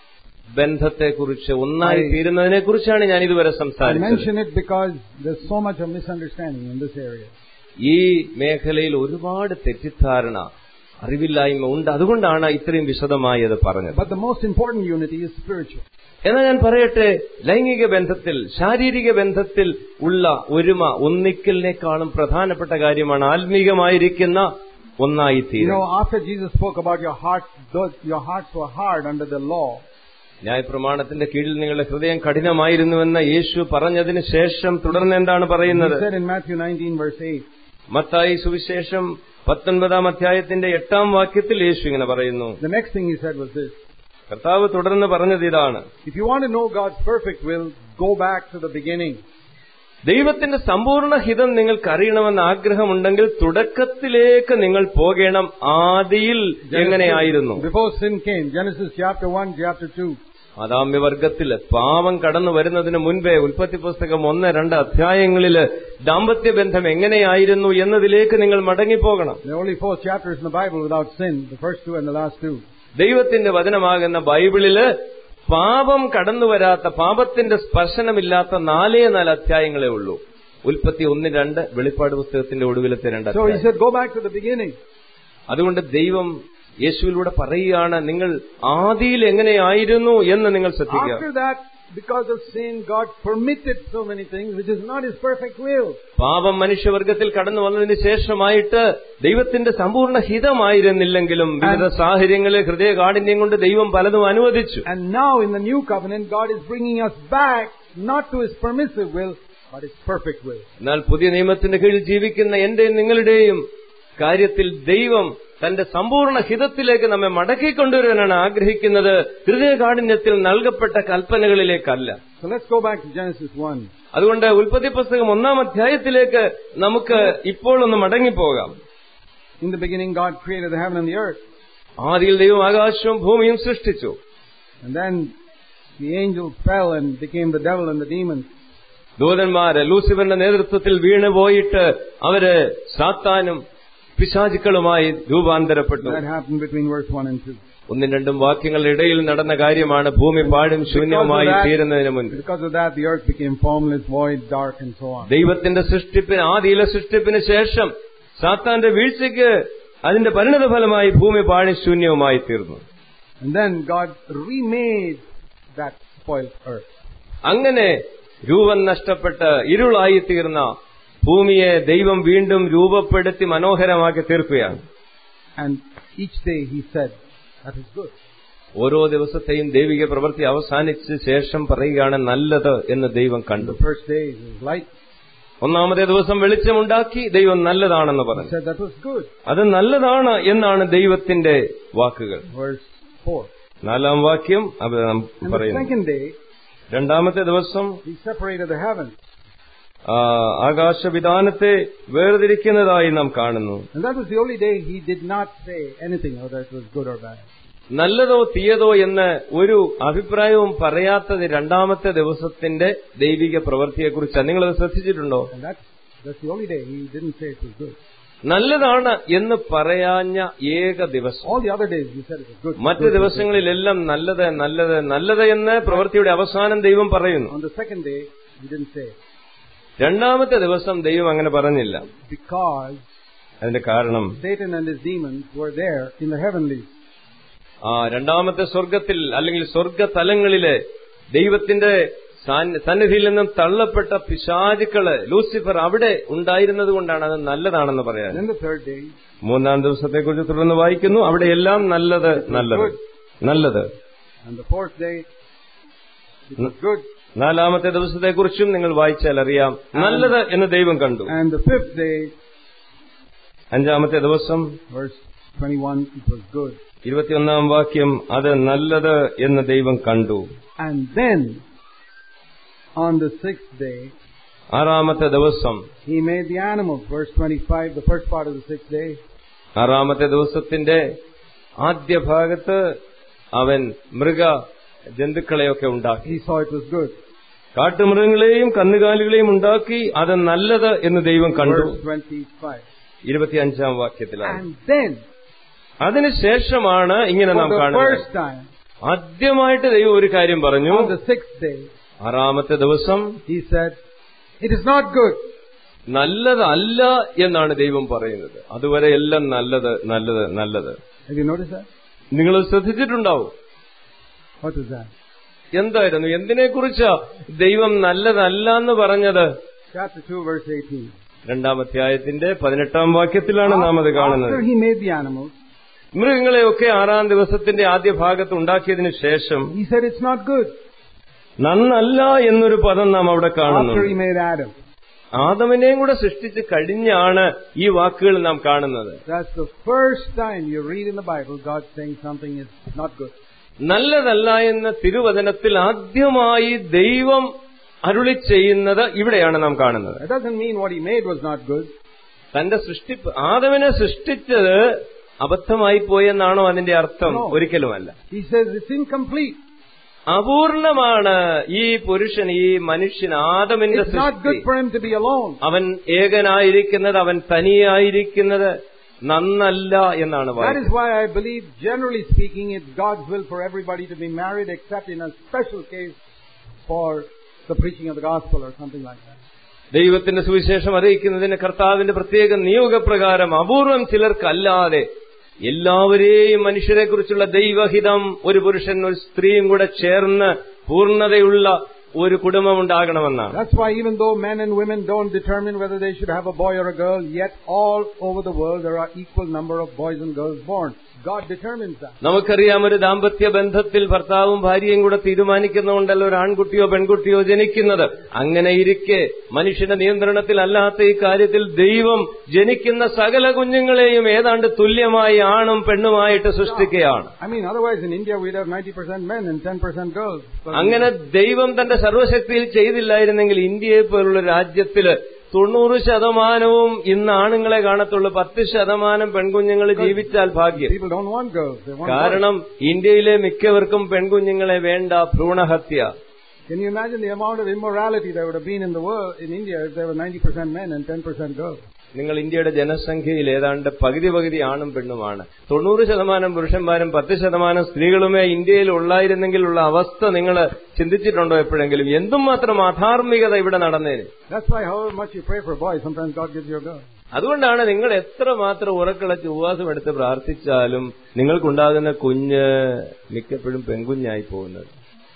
ബന്ധത്തെക്കുറിച്ച് ഒന്നായി തീരുന്നതിനെ കുറിച്ചാണ് ഞാൻ ഇതുവരെ I സംസാരിച്ചത് mention it because there's so much of misunderstanding in this area. ഈ മേഖലയിൽ ഒരുപാട് തെറ്റിദ്ധാരണ അറിവില്ലായ്മ ഉണ്ട് അതുകൊണ്ടാണ് ഇത്രയും വിശദമായി അത് പറഞ്ഞത് But the most important unity is spiritual. എന്നാൽ ഞാൻ പറയട്ടെ ലൈംഗിക ബന്ധത്തിൽ ശാരീരിക ബന്ധത്തിൽ ഉള്ള ഒരുമ ഒന്നിക്കലിനേക്കാളും പ്രധാനപ്പെട്ട കാര്യമാണ് ആത്മീകമായിരിക്കുന്ന ഒന്നായി You തീരും know, after Jesus spoke about your heart, though your hearts were hard under the law, ന്യായപ്രമാണത്തിന്റെ കീഴിൽ നിങ്ങളുടെ ഹൃദയം കഠിനമായിരുന്നുവെന്ന് യേശു പറഞ്ഞതിന് ശേഷം തുടർന്ന് എന്താണ് he പറയുന്നത് said in Matthew 19 verse 8, Mathai സുവിശേഷം പത്തൊൻപതാം അധ്യായത്തിന്റെ എട്ടാം വാക്യത്തിൽ യേശു ഇങ്ങനെ പറയുന്നു the next thing he said was this, കർത്താവ് തുടർന്ന് പറഞ്ഞത് ഇതാണ് if you want to know God's perfect will, go back to the beginning. ദൈവത്തിന്റെ സമ്പൂർണ്ണ ഹിതം നിങ്ങൾക്ക് അറിയണമെന്ന് ആഗ്രഹമുണ്ടെങ്കിൽ തുടക്കത്തിലേക്ക് നിങ്ങൾ പോകണം ആദിയിൽ എങ്ങനെയായിരുന്നു Before sin came, Genesis chapter 1, chapter 2. ആദാമ്യവർഗത്തില് പാവം കടന്നു വരുന്നതിന് മുൻപേ ഉൽപ്പത്തി പുസ്തകം ഒന്ന് രണ്ട് അധ്യായങ്ങളില് ദാമ്പത്യ ബന്ധം എങ്ങനെയായിരുന്നു എന്നതിലേക്ക് നിങ്ങൾ മടങ്ങിപ്പോകണം There are only four chapters in the Bible without sin, the first two and the last two. ദൈവത്തിന്റെ വചനമാകുന്ന ബൈബിളില് പാപം കടന്നു വരാത്ത പാപത്തിന്റെ സ്പർശനമില്ലാത്ത നാലേ നാല് അധ്യായങ്ങളേ ഉള്ളൂ ഉൽപ്പത്തി ഒന്ന് രണ്ട് വെളിപ്പാട് പുസ്തകത്തിന്റെ ഒടുവിലത്തെ രണ്ട് So he അധ്യായം said, go back to the beginning. അതുകൊണ്ട് ദൈവം യേശുവിലൂടെ പറയുകയാണ് നിങ്ങൾ ആദിയിൽ എങ്ങനെയായിരുന്നു എന്ന് നിങ്ങൾ ശ്രദ്ധിക്കുക After that, because of sin, God permitted so many things, which is not His perfect will. പാപം മനുഷ്യവർഗത്തിൽ കടന്നു വന്നതിന് ശേഷമായിട്ട് ദൈവത്തിന്റെ സമ്പൂർണ്ണ ഹിതമായിരുന്നില്ലെങ്കിലും വിവിധ സാഹചര്യങ്ങളിൽ ഹൃദയകാഠിന്യം കൊണ്ട് ദൈവം പലതും അനുവദിച്ചു And now in the new covenant, God is bringing us back, not to His permissive will, but His perfect will. എന്നാൽ പുതിയ നിയമത്തിന്റെ കീഴിൽ ജീവിക്കുന്ന എന്റെയും നിങ്ങളുടെയും കാര്യത്തിൽ ദൈവം തന്റെ സമ്പൂർണ്ണ ഹിതത്തിലേക്ക് നമ്മെ മടക്കിക്കൊണ്ടുവരാനാണ് ആഗ്രഹിക്കുന്നത് ഹൃദയകാഠിന്യത്തിൽ നൽകപ്പെട്ട കൽപ്പനകളിലേക്കല്ല So let's go back to Genesis 1. അതുകൊണ്ട് ഉൽപ്പത്തി പുസ്തകം ഒന്നാം അധ്യായത്തിലേക്ക് നമുക്ക് ഇപ്പോൾ ഒന്ന് മടങ്ങിപ്പോകാം In the beginning, God created the heaven and the earth. ആദിയിൽ ദൈവം ആകാശവും ഭൂമിയും സൃഷ്ടിച്ചു And then the angels fell and became the devil and the demons. ദൂതന്മാര് ലൂസിഫറിന്റെ നേതൃത്വത്തിൽ വീണുപോയിട്ട് അവര് സാത്താനും പിശാചുക്കളുമായി രൂപാന്തരപ്പെട്ടു That happened between verse 1 and 2. ഒന്നും രണ്ടും വാക്യങ്ങളുടെ ഇടയിൽ നടന്ന കാര്യമാണ് ഭൂമി പാടും ശൂന്യവുമായി തീരുന്നതിന് മുൻപ് because of that, the earth became formless, void, dark, and so on. ദൈവത്തിന്റെ സൃഷ്ടിപ്പിന് ആദിയിലെ സൃഷ്ടിപ്പിന് ശേഷം സാത്താന്റെ വീഴ്ചയ്ക്ക് അതിന്റെ പരിണത ഫലമായി ഭൂമി പാടി ശൂന്യവുമായി തീർന്നു And then God remade that spoiled earth. അങ്ങനെ രൂപം നഷ്ടപ്പെട്ട് ഇരുളായി തീർന്ന ഭൂമിയെ ദൈവം വീണ്ടും രൂപപ്പെടുത്തി മനോഹരമാക്കി തീർക്കുകയാണ് And each day He said, that is good. ഓരോ ദിവസത്തെയും ദൈവിക പ്രവൃത്തി അവസാനിച്ച ശേഷം പറയുകയാണ് നല്ലത് എന്ന് ദൈവം കണ്ടു The first day was light. ഒന്നാമത്തെ ദിവസം വെളിച്ചമുണ്ടാക്കി ദൈവം നല്ലതാണെന്ന് He പറഞ്ഞു said that was good. അത് നല്ലതാണ് എന്നാണ് ദൈവത്തിന്റെ വാക്കുകൾ Verse 4. നാലാം വാക്യം അത് നാം And the പറയുന്നു second day, രണ്ടാമത്തെ ദിവസം He separated the heavens. ആ, ആകാശവിധാനത്തെ വേർതിരിക്കുന്നതായി നാം കാണുന്നു And that was the only day He did not say anything whether it was good or bad. നല്ലതോ തീയതോ എന്ന് ഒരു അഭിപ്രായവും പറയാത്തത് രണ്ടാമത്തെ ദിവസത്തിന്റെ ദൈവിക പ്രവൃത്തിയെക്കുറിച്ചാണ് നിങ്ങളത് ശ്രദ്ധിച്ചിട്ടുണ്ടോ And that's, that's the only day He didn't say it was good. നല്ലതാണ് എന്ന് പറയാഞ്ഞ ഏക ദിവസം All the other days you said it was good. മറ്റ് ദിവസങ്ങളിലെല്ലാം നല്ലത് നല്ലത് നല്ലത് എന്ന് പ്രവൃത്തിയുടെ അവസാനം ദൈവം പറയുന്നു On the second day, he didn't say it. രണ്ടാമത്തെ ദിവസം ദൈവം അങ്ങനെ പറഞ്ഞില്ല Because അതിന്റെ കാരണം Satan and his demons were there in the heavenlies. ആ രണ്ടാമത്തെ സ്വർഗത്തിൽ അല്ലെങ്കിൽ സ്വർഗതലങ്ങളിലെ ദൈവത്തിന്റെ സാൻ- സന്നിധിയിൽ നിന്നും തള്ളപ്പെട്ട പിശാചുക്കള് ലൂസിഫർ അവിടെ ഉണ്ടായിരുന്നത് കൊണ്ടാണ് അത് നല്ലതാണെന്ന് പറയാൻ Then the third day, മൂന്നാം ദിവസത്തെക്കുറിച്ച് തുടർന്ന് വായിക്കുന്നു അവിടെ എല്ലാം നല്ലത് നല്ലത് നല്ലത് and the fourth day, it was good. നാലാമത്തെ ദിവസത്തെക്കുറിച്ചും നിങ്ങൾ വായിച്ചാൽ അറിയാം നല്ലത് എന്ന് ദൈവം കണ്ടു And the fifth day, അഞ്ചാമത്തെ ദിവസം verse 21, it was good. ഇരുപത്തിയൊന്നാം വാക്യം അത് നല്ലത് എന്ന് ദൈവം കണ്ടു And then, on the sixth day, ആറാമത്തെ ദിവസം he made the animals. Verse 25, the first part of the sixth day. ആറാമത്തെ ദിവസത്തിന്റെ ആദ്യ ഭാഗത്ത് അവൻ മൃഗ ജന്തുക്കളെയൊക്കെ ഉണ്ടാക്കി He saw it was good. കാട്ടുമൃഗങ്ങളെയും കന്നുകാലികളെയും ഉണ്ടാക്കി അത് നല്ലത് എന്ന് ദൈവം കണ്ടു Verse 25. ഇരുപത്തിയഞ്ചാം വാക്യത്തിലാണ് And then, അതിനുശേഷമാണ് ഇങ്ങനെ for നാം the കാണുന്നത് first time, ആദ്യമായിട്ട് ദൈവം ഒരു കാര്യം പറഞ്ഞു on the sixth day, ആറാമത്തെ ദിവസം he said, It is not good. നല്ലതല്ല എന്നാണ് ദൈവം പറയുന്നത് അതുവരെ എല്ലാം നല്ലത് നല്ലത് നല്ലത് Have you noticed that? നിങ്ങൾ ശ്രദ്ധിച്ചിട്ടുണ്ടാവും What is that? എന്തായിരുന്നു എന്തിനെക്കുറിച്ചാ ദൈവം നല്ലതല്ല എന്ന് പറഞ്ഞത് Chapter 2, verse 18. രണ്ടാം അധ്യായത്തിന്റെ പതിനെട്ടാം വാക്യത്തിലാണ് നാം അത് കാണുന്നത് After he made the animals, മൃഗങ്ങളെയൊക്കെ ആറാം ദിവസത്തിന്റെ ആദ്യ ഭാഗത്ത് ഉണ്ടാക്കിയതിനു ശേഷം he said it's not good. നന്നല്ല എന്നൊരു പദം നാം അവിടെ കാണുന്നു After he made Adam. ആദമിനെയും കൂടെ സൃഷ്ടിച്ച് കഴിഞ്ഞാണ് ഈ വാക്കുകൾ നാം കാണുന്നത് That's the first time you read in the Bible God saying something is not good. നല്ലതല്ല എന്ന തിരുവചനത്തിൽ ആദ്യമായി ദൈവം അരുളി ചെയ്യുന്നത് ഇവിടെയാണ് നാം കാണുന്നത് That doesn't mean what he made was not good. തന്റെ സൃഷ്ടി ആദമിനെ സൃഷ്ടിച്ചത് അബദ്ധമായി പോയെന്നാണോ അതിന്റെ അർത്ഥം No. ഒരിക്കലുമല്ല He says it's incomplete. അപൂർണമാണ് ഈ പുരുഷൻ ഈ മനുഷ്യൻ ആദമിന്റെ It's not സൃഷ്ടി good for him to be alone. അവൻ ഏകനായിരിക്കുന്നത് അവൻ തനിയായിരിക്കുന്നത് നന്നല്ല എന്നാണ് That പറയുന്നത് is why I believe, generally speaking, it's God's will for everybody to be married except in a special case for the preaching of the gospel or something like that. ദൈവത്തിന്റെ സുവിശേഷം അറിയിക്കുന്നതിന് കർത്താവിന്റെ പ്രത്യേക നിയോഗപ്രകാരം അപൂർവം ചിലർക്കല്ലാതെ എല്ലാവരെയും മനുഷ്യരെക്കുറിച്ചുള്ള ദൈവഹിതം ഒരു പുരുഷൻ ഒരു സ്ത്രീയും കൂടെ ചേർന്ന് പൂർണ്ണതയുള്ള ഒരു കുടുംബം ഉണ്ടാകണമെന്നാണ് That's why even though men and women don't determine whether they should have a boy or a girl, yet all over the world there are equal number of boys and girls born. God determines that. നമുക്കറിയാം ഒരു ദാമ്പത്യ ബന്ധത്തിൽ ഭർത്താവും ഭാര്യയും കൂടെ തീരുമാനിക്കുന്നുണ്ടല്ലോ ഒരു ആൺകുട്ടിയോ പെൺകുട്ടിയോ ജനിക്കുന്നത് അങ്ങനെ ഇരിക്കെ മനുഷ്യന്റെ നിയന്ത്രണത്തിലല്ലാത്ത ഈ കാര്യത്തിൽ ദൈവം ജനിക്കുന്ന സകല കുഞ്ഞുങ്ങളെയും ഏതാണ്ട് തുല്യമായി ആണും പെണ്ണുമായിട്ട് സൃഷ്ടിക്കുകയാണ് I mean, otherwise in India we'd have 90% men and 10% girls. But അങ്ങനെ ദൈവം തന്റെ സർവശക്തിയിൽ ചെയ്തില്ലായിരുന്നെങ്കിൽ ഇന്ത്യയെ പോലുള്ള രാജ്യത്തില് തൊണ്ണൂറ് ശതമാനവും ഇന്ന് ആണുങ്ങളെ കാണത്തുള്ളൂ പത്ത് ശതമാനം പെൺകുഞ്ഞുങ്ങൾ ജീവിച്ചാൽ ഭാഗ്യം people don't want girls. They want boys. കാരണം ഇന്ത്യയിലെ മിക്കവർക്കും പെൺകുഞ്ഞുങ്ങളെ വേണ്ട ഭ്രൂണഹത്യ Can you imagine the amount of immorality there would have been in the world, in India, if there were 90% men and 10% girls? നിങ്ങൾ ഇന്ത്യയുടെ ജനസംഖ്യയിൽ ഏതാണ്ട് പകുതി പകുതി ആണും പെണ്ണുമാണ് തൊണ്ണൂറ് ശതമാനം പുരുഷന്മാരും പത്ത് ശതമാനം സ്ത്രീകളുമേ ഇന്ത്യയിൽ ഉള്ളായിരുന്നെങ്കിലുള്ള അവസ്ഥ നിങ്ങൾ ചിന്തിച്ചിട്ടുണ്ടോ എപ്പോഴെങ്കിലും എന്തുമാത്രം അധാർമികത ഇവിടെ നടന്നേന് That's why however much you pray for boys, sometimes God gives you a girl. അതുകൊണ്ടാണ് നിങ്ങൾ എത്ര മാത്രം ഉറക്കളച്ച് ഉപവാസം എടുത്ത് പ്രാർത്ഥിച്ചാലും നിങ്ങൾക്കുണ്ടാകുന്ന കുഞ്ഞ് മിക്കപ്പോഴും പെൺകുഞ്ഞായി പോകുന്നത്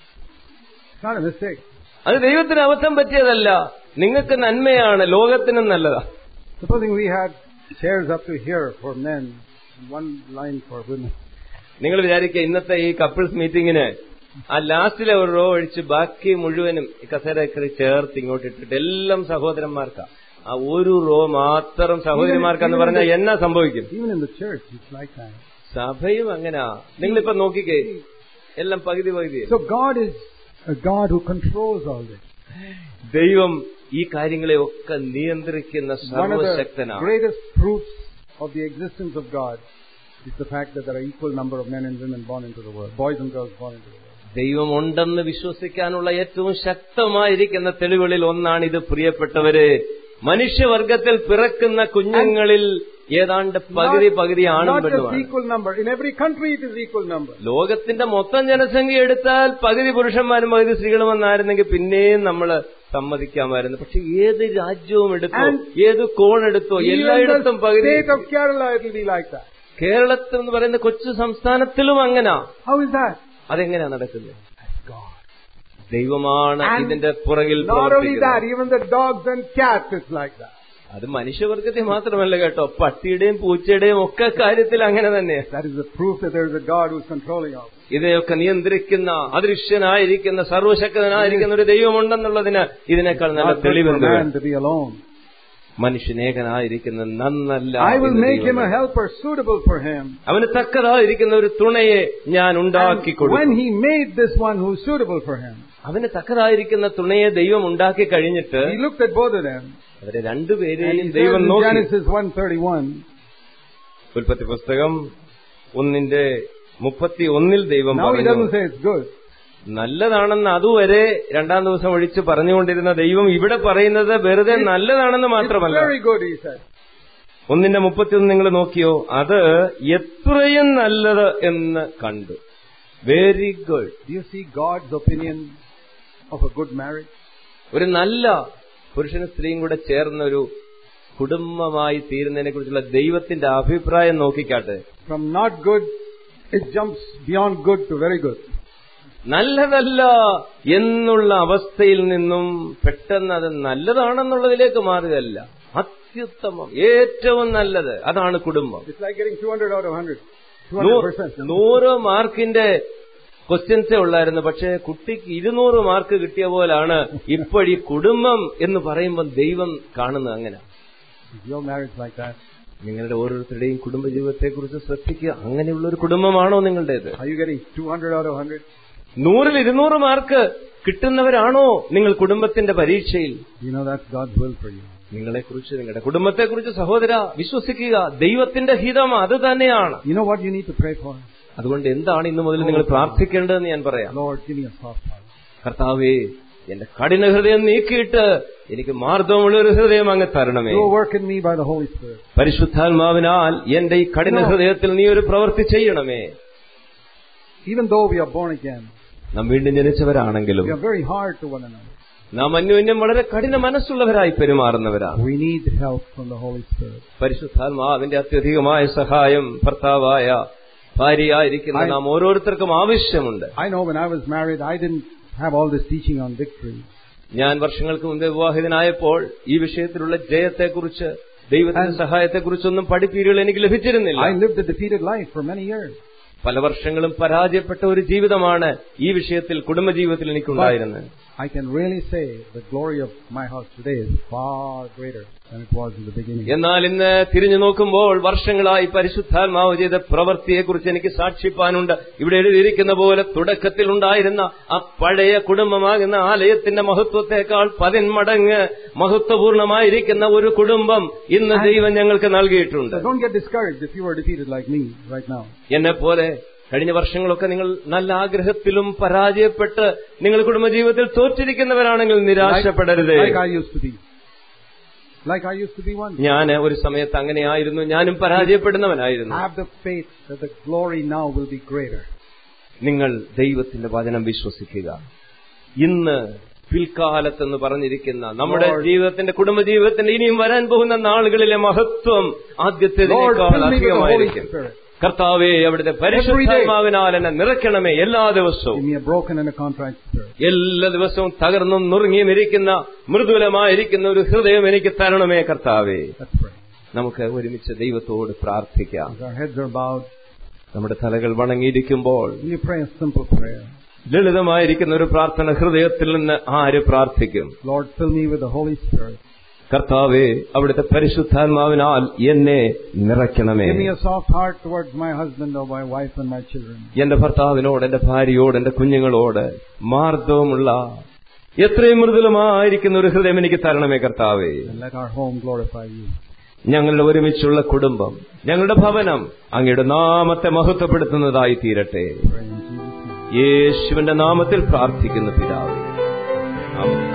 It's not a mistake. അത് ദൈവത്തിന് അബദ്ധം പറ്റിയതല്ല നിങ്ങൾക്ക് നന്മയാണ് ലോകത്തിനും നല്ലതാ Supposing we had chairs up to here for men and one line for women. നിങ്ങൾ വിചാരിക്കുക ഇന്നത്തെ ഈ കപ്പിൾസ് മീറ്റിംഗിന് ആ ലാസ്റ്റിലെ ഒരു റോ ഒഴിച്ച് ബാക്കി മുഴുവനും ഈ കസേരക്കറി ചേർത്ത് ഇങ്ങോട്ട് ഇട്ടിട്ട് എല്ലാം സഹോദരന്മാർക്കാ ആ ഒരു റോ മാത്രം സഹോദരിമാർക്കാന്ന് പറഞ്ഞാൽ എന്നാ സംഭവിക്കും Even in the church, it's like that. സഭയും അങ്ങനാ നിങ്ങളിപ്പോ നോക്കിക്കേ എല്ലാം പകുതി പകുതി So God is a God who controls all this. ദൈവം ഈ കാര്യങ്ങളെ ഒക്കെ നിയന്ത്രിക്കുന്ന One of the സർവശക്തനാണ് greatest proofs of the existence of God is the fact that there are equal number of men and women born into the world, boys and girls born into the world. ദൈവം ഉണ്ടെന്ന് വിശ്വസിക്കാനുള്ള ഏറ്റവും ശക്തമായിരിക്കുന്ന തെളിവുകളിൽ ഒന്നാണ് ഇത് പ്രിയപ്പെട്ടവരെ മനുഷ്യവർഗത്തിൽ പിറക്കുന്ന കുഞ്ഞുങ്ങളിൽ ഏതാണ്ട് പകുതി പകുതി ആണും not just പെണ്ണുമാണ് equal number. In every country it is equal number. ലോകത്തിന്റെ മൊത്തം ജനസംഖ്യ എടുത്താൽ പകുതി പുരുഷന്മാരും പകുതി സ്ത്രീകളും എന്നായിരുന്നെങ്കിൽ പിന്നെയും നമ്മൾ സമ്മതിക്കാമായിരുന്നു പക്ഷെ ഏത് രാജ്യവും എടുത്തോ And ഏത് കോൺ എടുത്തോ Even എല്ലായിടത്തും the പകുതി state of Kerala it will be like that. കേരളത്തിൽ എന്ന് പറയുന്ന കൊച്ചു സംസ്ഥാനത്തിലും അങ്ങനാ How is that? അതെങ്ങനെയാ നടക്കുന്നത് That's God. ദൈവമാണ് And ഇതിന്റെ പുറകിൽ Not only that, പ്രവർത്തിക്കുന്നത് even the dogs and cats it's like that. അത് മനുഷ്യവർഗത്തെ മാത്രമല്ല കേട്ടോ പട്ടിയുടെയും പൂച്ചയുടെയും ഒക്കെ കാര്യത്തിൽ അങ്ങനെ തന്നെയാ That is the proof that there is a God who is controlling all. ഇവയൊക്കെ നിയന്ത്രിക്കുന്ന അദൃശ്യനായിരിക്കുന്ന സർവശക്തനായിരിക്കുന്ന ഒരു ദൈവമുണ്ടെന്നുള്ളതിന് ഇതിനേക്കാൾ നല്ല Not good for തെളിവെന്ത് man to be alone. മനുഷ്യനേകനായിരിക്കുന്ന നന്നല്ല I will എന്ന് make him ദൈവം a helper suitable for him. അവന് തക്കതായിരിക്കുന്ന ഒരു തുണയെ ഞാൻ ഉണ്ടാക്കി And when കൊടുക്കും he made this one who is suitable for him, അവന് തക്കതായിരിക്കുന്ന തുണയെ ദൈവം ഉണ്ടാക്കി കഴിഞ്ഞിട്ട് he looked at both of them. അവരെ And രണ്ടുപേരെയും he says ദൈവം in നോക്കി Genesis 131, ഉൽപ്പത്തി പുസ്തകം ഒന്നിന്റെ മുപ്പത്തി ഒന്നിൽ ദൈവം now he പറഞ്ഞു doesn't say it's good. നല്ലതാണെന്ന് അതുവരെ രണ്ടാം ദിവസം ഒഴിച്ച് പറഞ്ഞുകൊണ്ടിരുന്ന ദൈവം ഇവിടെ പറയുന്നത് വെറുതെ നല്ലതാണെന്ന് It's മാത്രമല്ല very good, he said. ഒന്നിന്റെ മുപ്പത്തിയൊന്ന് നിങ്ങൾ നോക്കിയോ അത് എത്രയും നല്ലത് എന്ന് കണ്ടു very good Do you see God's opinion of a good marriage? ഒരു നല്ല പുരുഷനും സ്ത്രീയും കൂടെ ചേർന്ന ഒരു കുടുംബമായി തീരുന്നതിനെ കുറിച്ചുള്ള ദൈവത്തിന്റെ അഭിപ്രായം നോക്കിക്കാട്ടെ From not good, it jumps beyond good to very good. നല്ലതല്ല എന്നുള്ള അവസ്ഥയിൽ നിന്നും പെട്ടെന്ന് അത് നല്ലതാണെന്നുള്ളതിലേക്ക് മാറുകയല്ല അത്യുത്തമം ഏറ്റവും നല്ലത് അതാണ് കുടുംബം It's like getting 200 out of 100. നൂ- 200%. നൂറ് മാർക്കിന്റെ ക്വസ്റ്റ്യൻസേ ഉള്ളായിരുന്നു പക്ഷേ കുട്ടിക്ക് ഇരുന്നൂറ് മാർക്ക് കിട്ടിയ പോലാണ് ഇപ്പോഴീ കുടുംബം എന്ന് പറയുമ്പോൾ ദൈവം കാണുന്നത് അങ്ങനെ Is your marriage like that? നിങ്ങളുടെ ഓരോരുത്തരുടെയും കുടുംബജീവിതത്തെക്കുറിച്ച് ശ്രദ്ധിക്കുക അങ്ങനെയുള്ള ഒരു കുടുംബമാണോ നിങ്ങളുടേത് Are you getting 200 out of 100? നൂറിൽ ഇരുന്നൂറ് മാർക്ക് കിട്ടുന്നവരാണോ നിങ്ങൾ കുടുംബത്തിന്റെ പരീക്ഷയിൽ You know that's God's will for you. നിങ്ങളെക്കുറിച്ച് നിങ്ങളുടെ കുടുംബത്തെക്കുറിച്ച് സഹോദര വിശ്വസിക്കുക ദൈവത്തിന്റെ ഹിതം അത് തന്നെയാണ് You know what you need to pray for? അതുകൊണ്ട് എന്താണ് ഇന്നു മുതൽ നിങ്ങൾ പ്രാർത്ഥിക്കേണ്ടതെന്ന് ഞാൻ പറയാം Lord, give me a soft heart. കർത്താവേ എന്റെ കഠിന ഹൃദയം നീക്കിയിട്ട് എനിക്ക് മാർദ്ദവമുള്ള ഒരു ഹൃദയം അങ്ങ് തരണമേ Do a work in me by the Holy Spirit. പരിശുദ്ധാത്മാവിനാൽ എന്റെ ഈ കഠിന ഹൃദയത്തിൽ നീ ഒരു പ്രവൃത്തി ചെയ്യണമേ Even though we are born again, നാം വീണ്ടും ജനിച്ചവരാണെങ്കിലും we are very hard to one another. നാം അന്യോന്യം വളരെ കഠിന മനസ്സുള്ളവരായി പെരുമാറുന്നവരാണ് We need help from the Holy Spirit. പരിശുദ്ധാത്മാവിന്റെ അത്യധികമായ സഹായം ഭർത്താവായ ഭാര്യയായിരിക്കുന്ന I- നാം ഓരോരുത്തർക്കും ആവശ്യമുണ്ട് I know when I was married, I didn't have all this teaching on victory. ഞാൻ വർഷങ്ങൾക്ക് മുമ്പ് വിവാഹിതനായപ്പോൾ ഈ വിഷയത്തിലുള്ള ജയത്തെക്കുറിച്ച് ദൈവത്തിന്റെ And- സഹായത്തെക്കുറിച്ചൊന്നും പഠിപ്പീരുകൾ എനിക്ക് ലഭിച്ചിരുന്നില്ല I lived a defeated life for many years. പല വർഷങ്ങളും പരാജയപ്പെട്ട ഒരു ജീവിതമാണ് ഈ വിഷയത്തിൽ കുടുംബജീവിതത്തിൽ എനിക്കുണ്ടായിരുന്നത് I can really say the glory of my house today is far greater than it was in the beginning. എന്നാൽ ഇന്ന് തിരിഞ്ഞു നോക്കുമ്പോൾ വർഷങ്ങളായി പരിശുദ്ധാത്മാവ് ചെയ്ത പ്രവൃത്തിയെക്കുറിച്ച് എനിക്ക് സാക്ഷിപ്പാനുണ്ട് ഇവിടെ എഴുതിയിരിക്കുന്ന പോലെ തുടക്കത്തിൽ ഉണ്ടായിരുന്ന ആ പഴയ കുടുംബമാകുന്ന ആലയത്തിന്റെ മഹത്വത്തെക്കാൾ പതിന്മടങ്ങ് മഹത്വപൂർണമായിരിക്കുന്ന ഒരു കുടുംബം ഇന്ന് ദൈവം ഞങ്ങൾക്ക് നൽകിയിട്ടുണ്ട് So don't get discouraged if you are defeated like me right now. എന്നെ പോലെ കഴിഞ്ഞ വർഷങ്ങളൊക്കെ നിങ്ങൾ നല്ല ആഗ്രഹത്തിലും പരാജയപ്പെട്ട് നിങ്ങൾ കുടുംബജീവിതത്തിൽ തോറ്റിരിക്കുന്നവരാണെങ്കിൽ നിരാശപ്പെടരുത് Like I used to be. Like I used to be once. ഞാൻ ഒരു സമയത്ത് അങ്ങനെയായിരുന്നു ഞാനും പരാജയപ്പെടുന്നവനായിരുന്നു Have the faith that the glory now will be greater. നിങ്ങൾ ദൈവത്തിന്റെ വചനം വിശ്വസിക്കുക ഇന്ന് പിൽക്കാലത്തെന്ന് പറഞ്ഞിരിക്കുന്ന നമ്മുടെ Lord. ജീവിതത്തിന്റെ കുടുംബജീവിതത്തിന്റെ ഇനിയും വരാൻ പോകുന്ന നാളുകളിലെ മഹത്വം Lord, ആദ്യത്തേതിനേക്കാൾ fill me with the Holy അധികമായിരിക്കും Spirit. കർത്താവെ അവിടുത്തെ പരിശുദ്ധാത്മാവിനാൽ എന്നെ നിറയ്ക്കണമേ എല്ലാ ദിവസവും Give me a broken and a contrite spirit. എല്ലാ ദിവസവും തകർന്നും നുറുങ്ങിയും ഇരിക്കുന്ന മൃദുലമായിരിക്കുന്ന ഒരു ഹൃദയം എനിക്ക് തരണമേ കർത്താവേ Let's pray. നമുക്ക് ഒരുമിച്ച് ദൈവത്തോട് പ്രാർത്ഥിക്കാം As our heads are bowed, നമ്മുടെ തലകൾ വണങ്ങിയിരിക്കുമ്പോൾ will you pray a simple prayer? ലളിതമായിരിക്കുന്ന ഒരു പ്രാർത്ഥന ഹൃദയത്തിൽ നിന്ന് ആര് പ്രാർത്ഥിക്കും Lord, fill me with the Holy Spirit. കർത്താവെ അവിടുത്തെ പരിശുദ്ധാത്മാവിനാൽ എന്നെ നിറയ്ക്കണമേ Give me a soft heart towards my husband or my wife and my children. എന്റെ ഭർത്താവിനോട് എന്റെ ഭാര്യയോട് എന്റെ കുഞ്ഞുങ്ങളോട് മാർദ്ദവമുള്ള എത്രയും മൃദുലമായിരിക്കുന്ന ഒരു ഹൃദയം എനിക്ക് തരണമേ കർത്താവേ And let our home glorify you. ഞങ്ങളുടെ ഒരുമിച്ചുള്ള കുടുംബം ഞങ്ങളുടെ ഭവനം അങ്ങയുടെ നാമത്തെ മഹത്വപ്പെടുത്തുന്നതായി തീരട്ടെ Pray in Jesus' name. യേശുവിന്റെ നാമത്തിൽ പ്രാർത്ഥിക്കുന്ന പിതാവേ ആമേൻ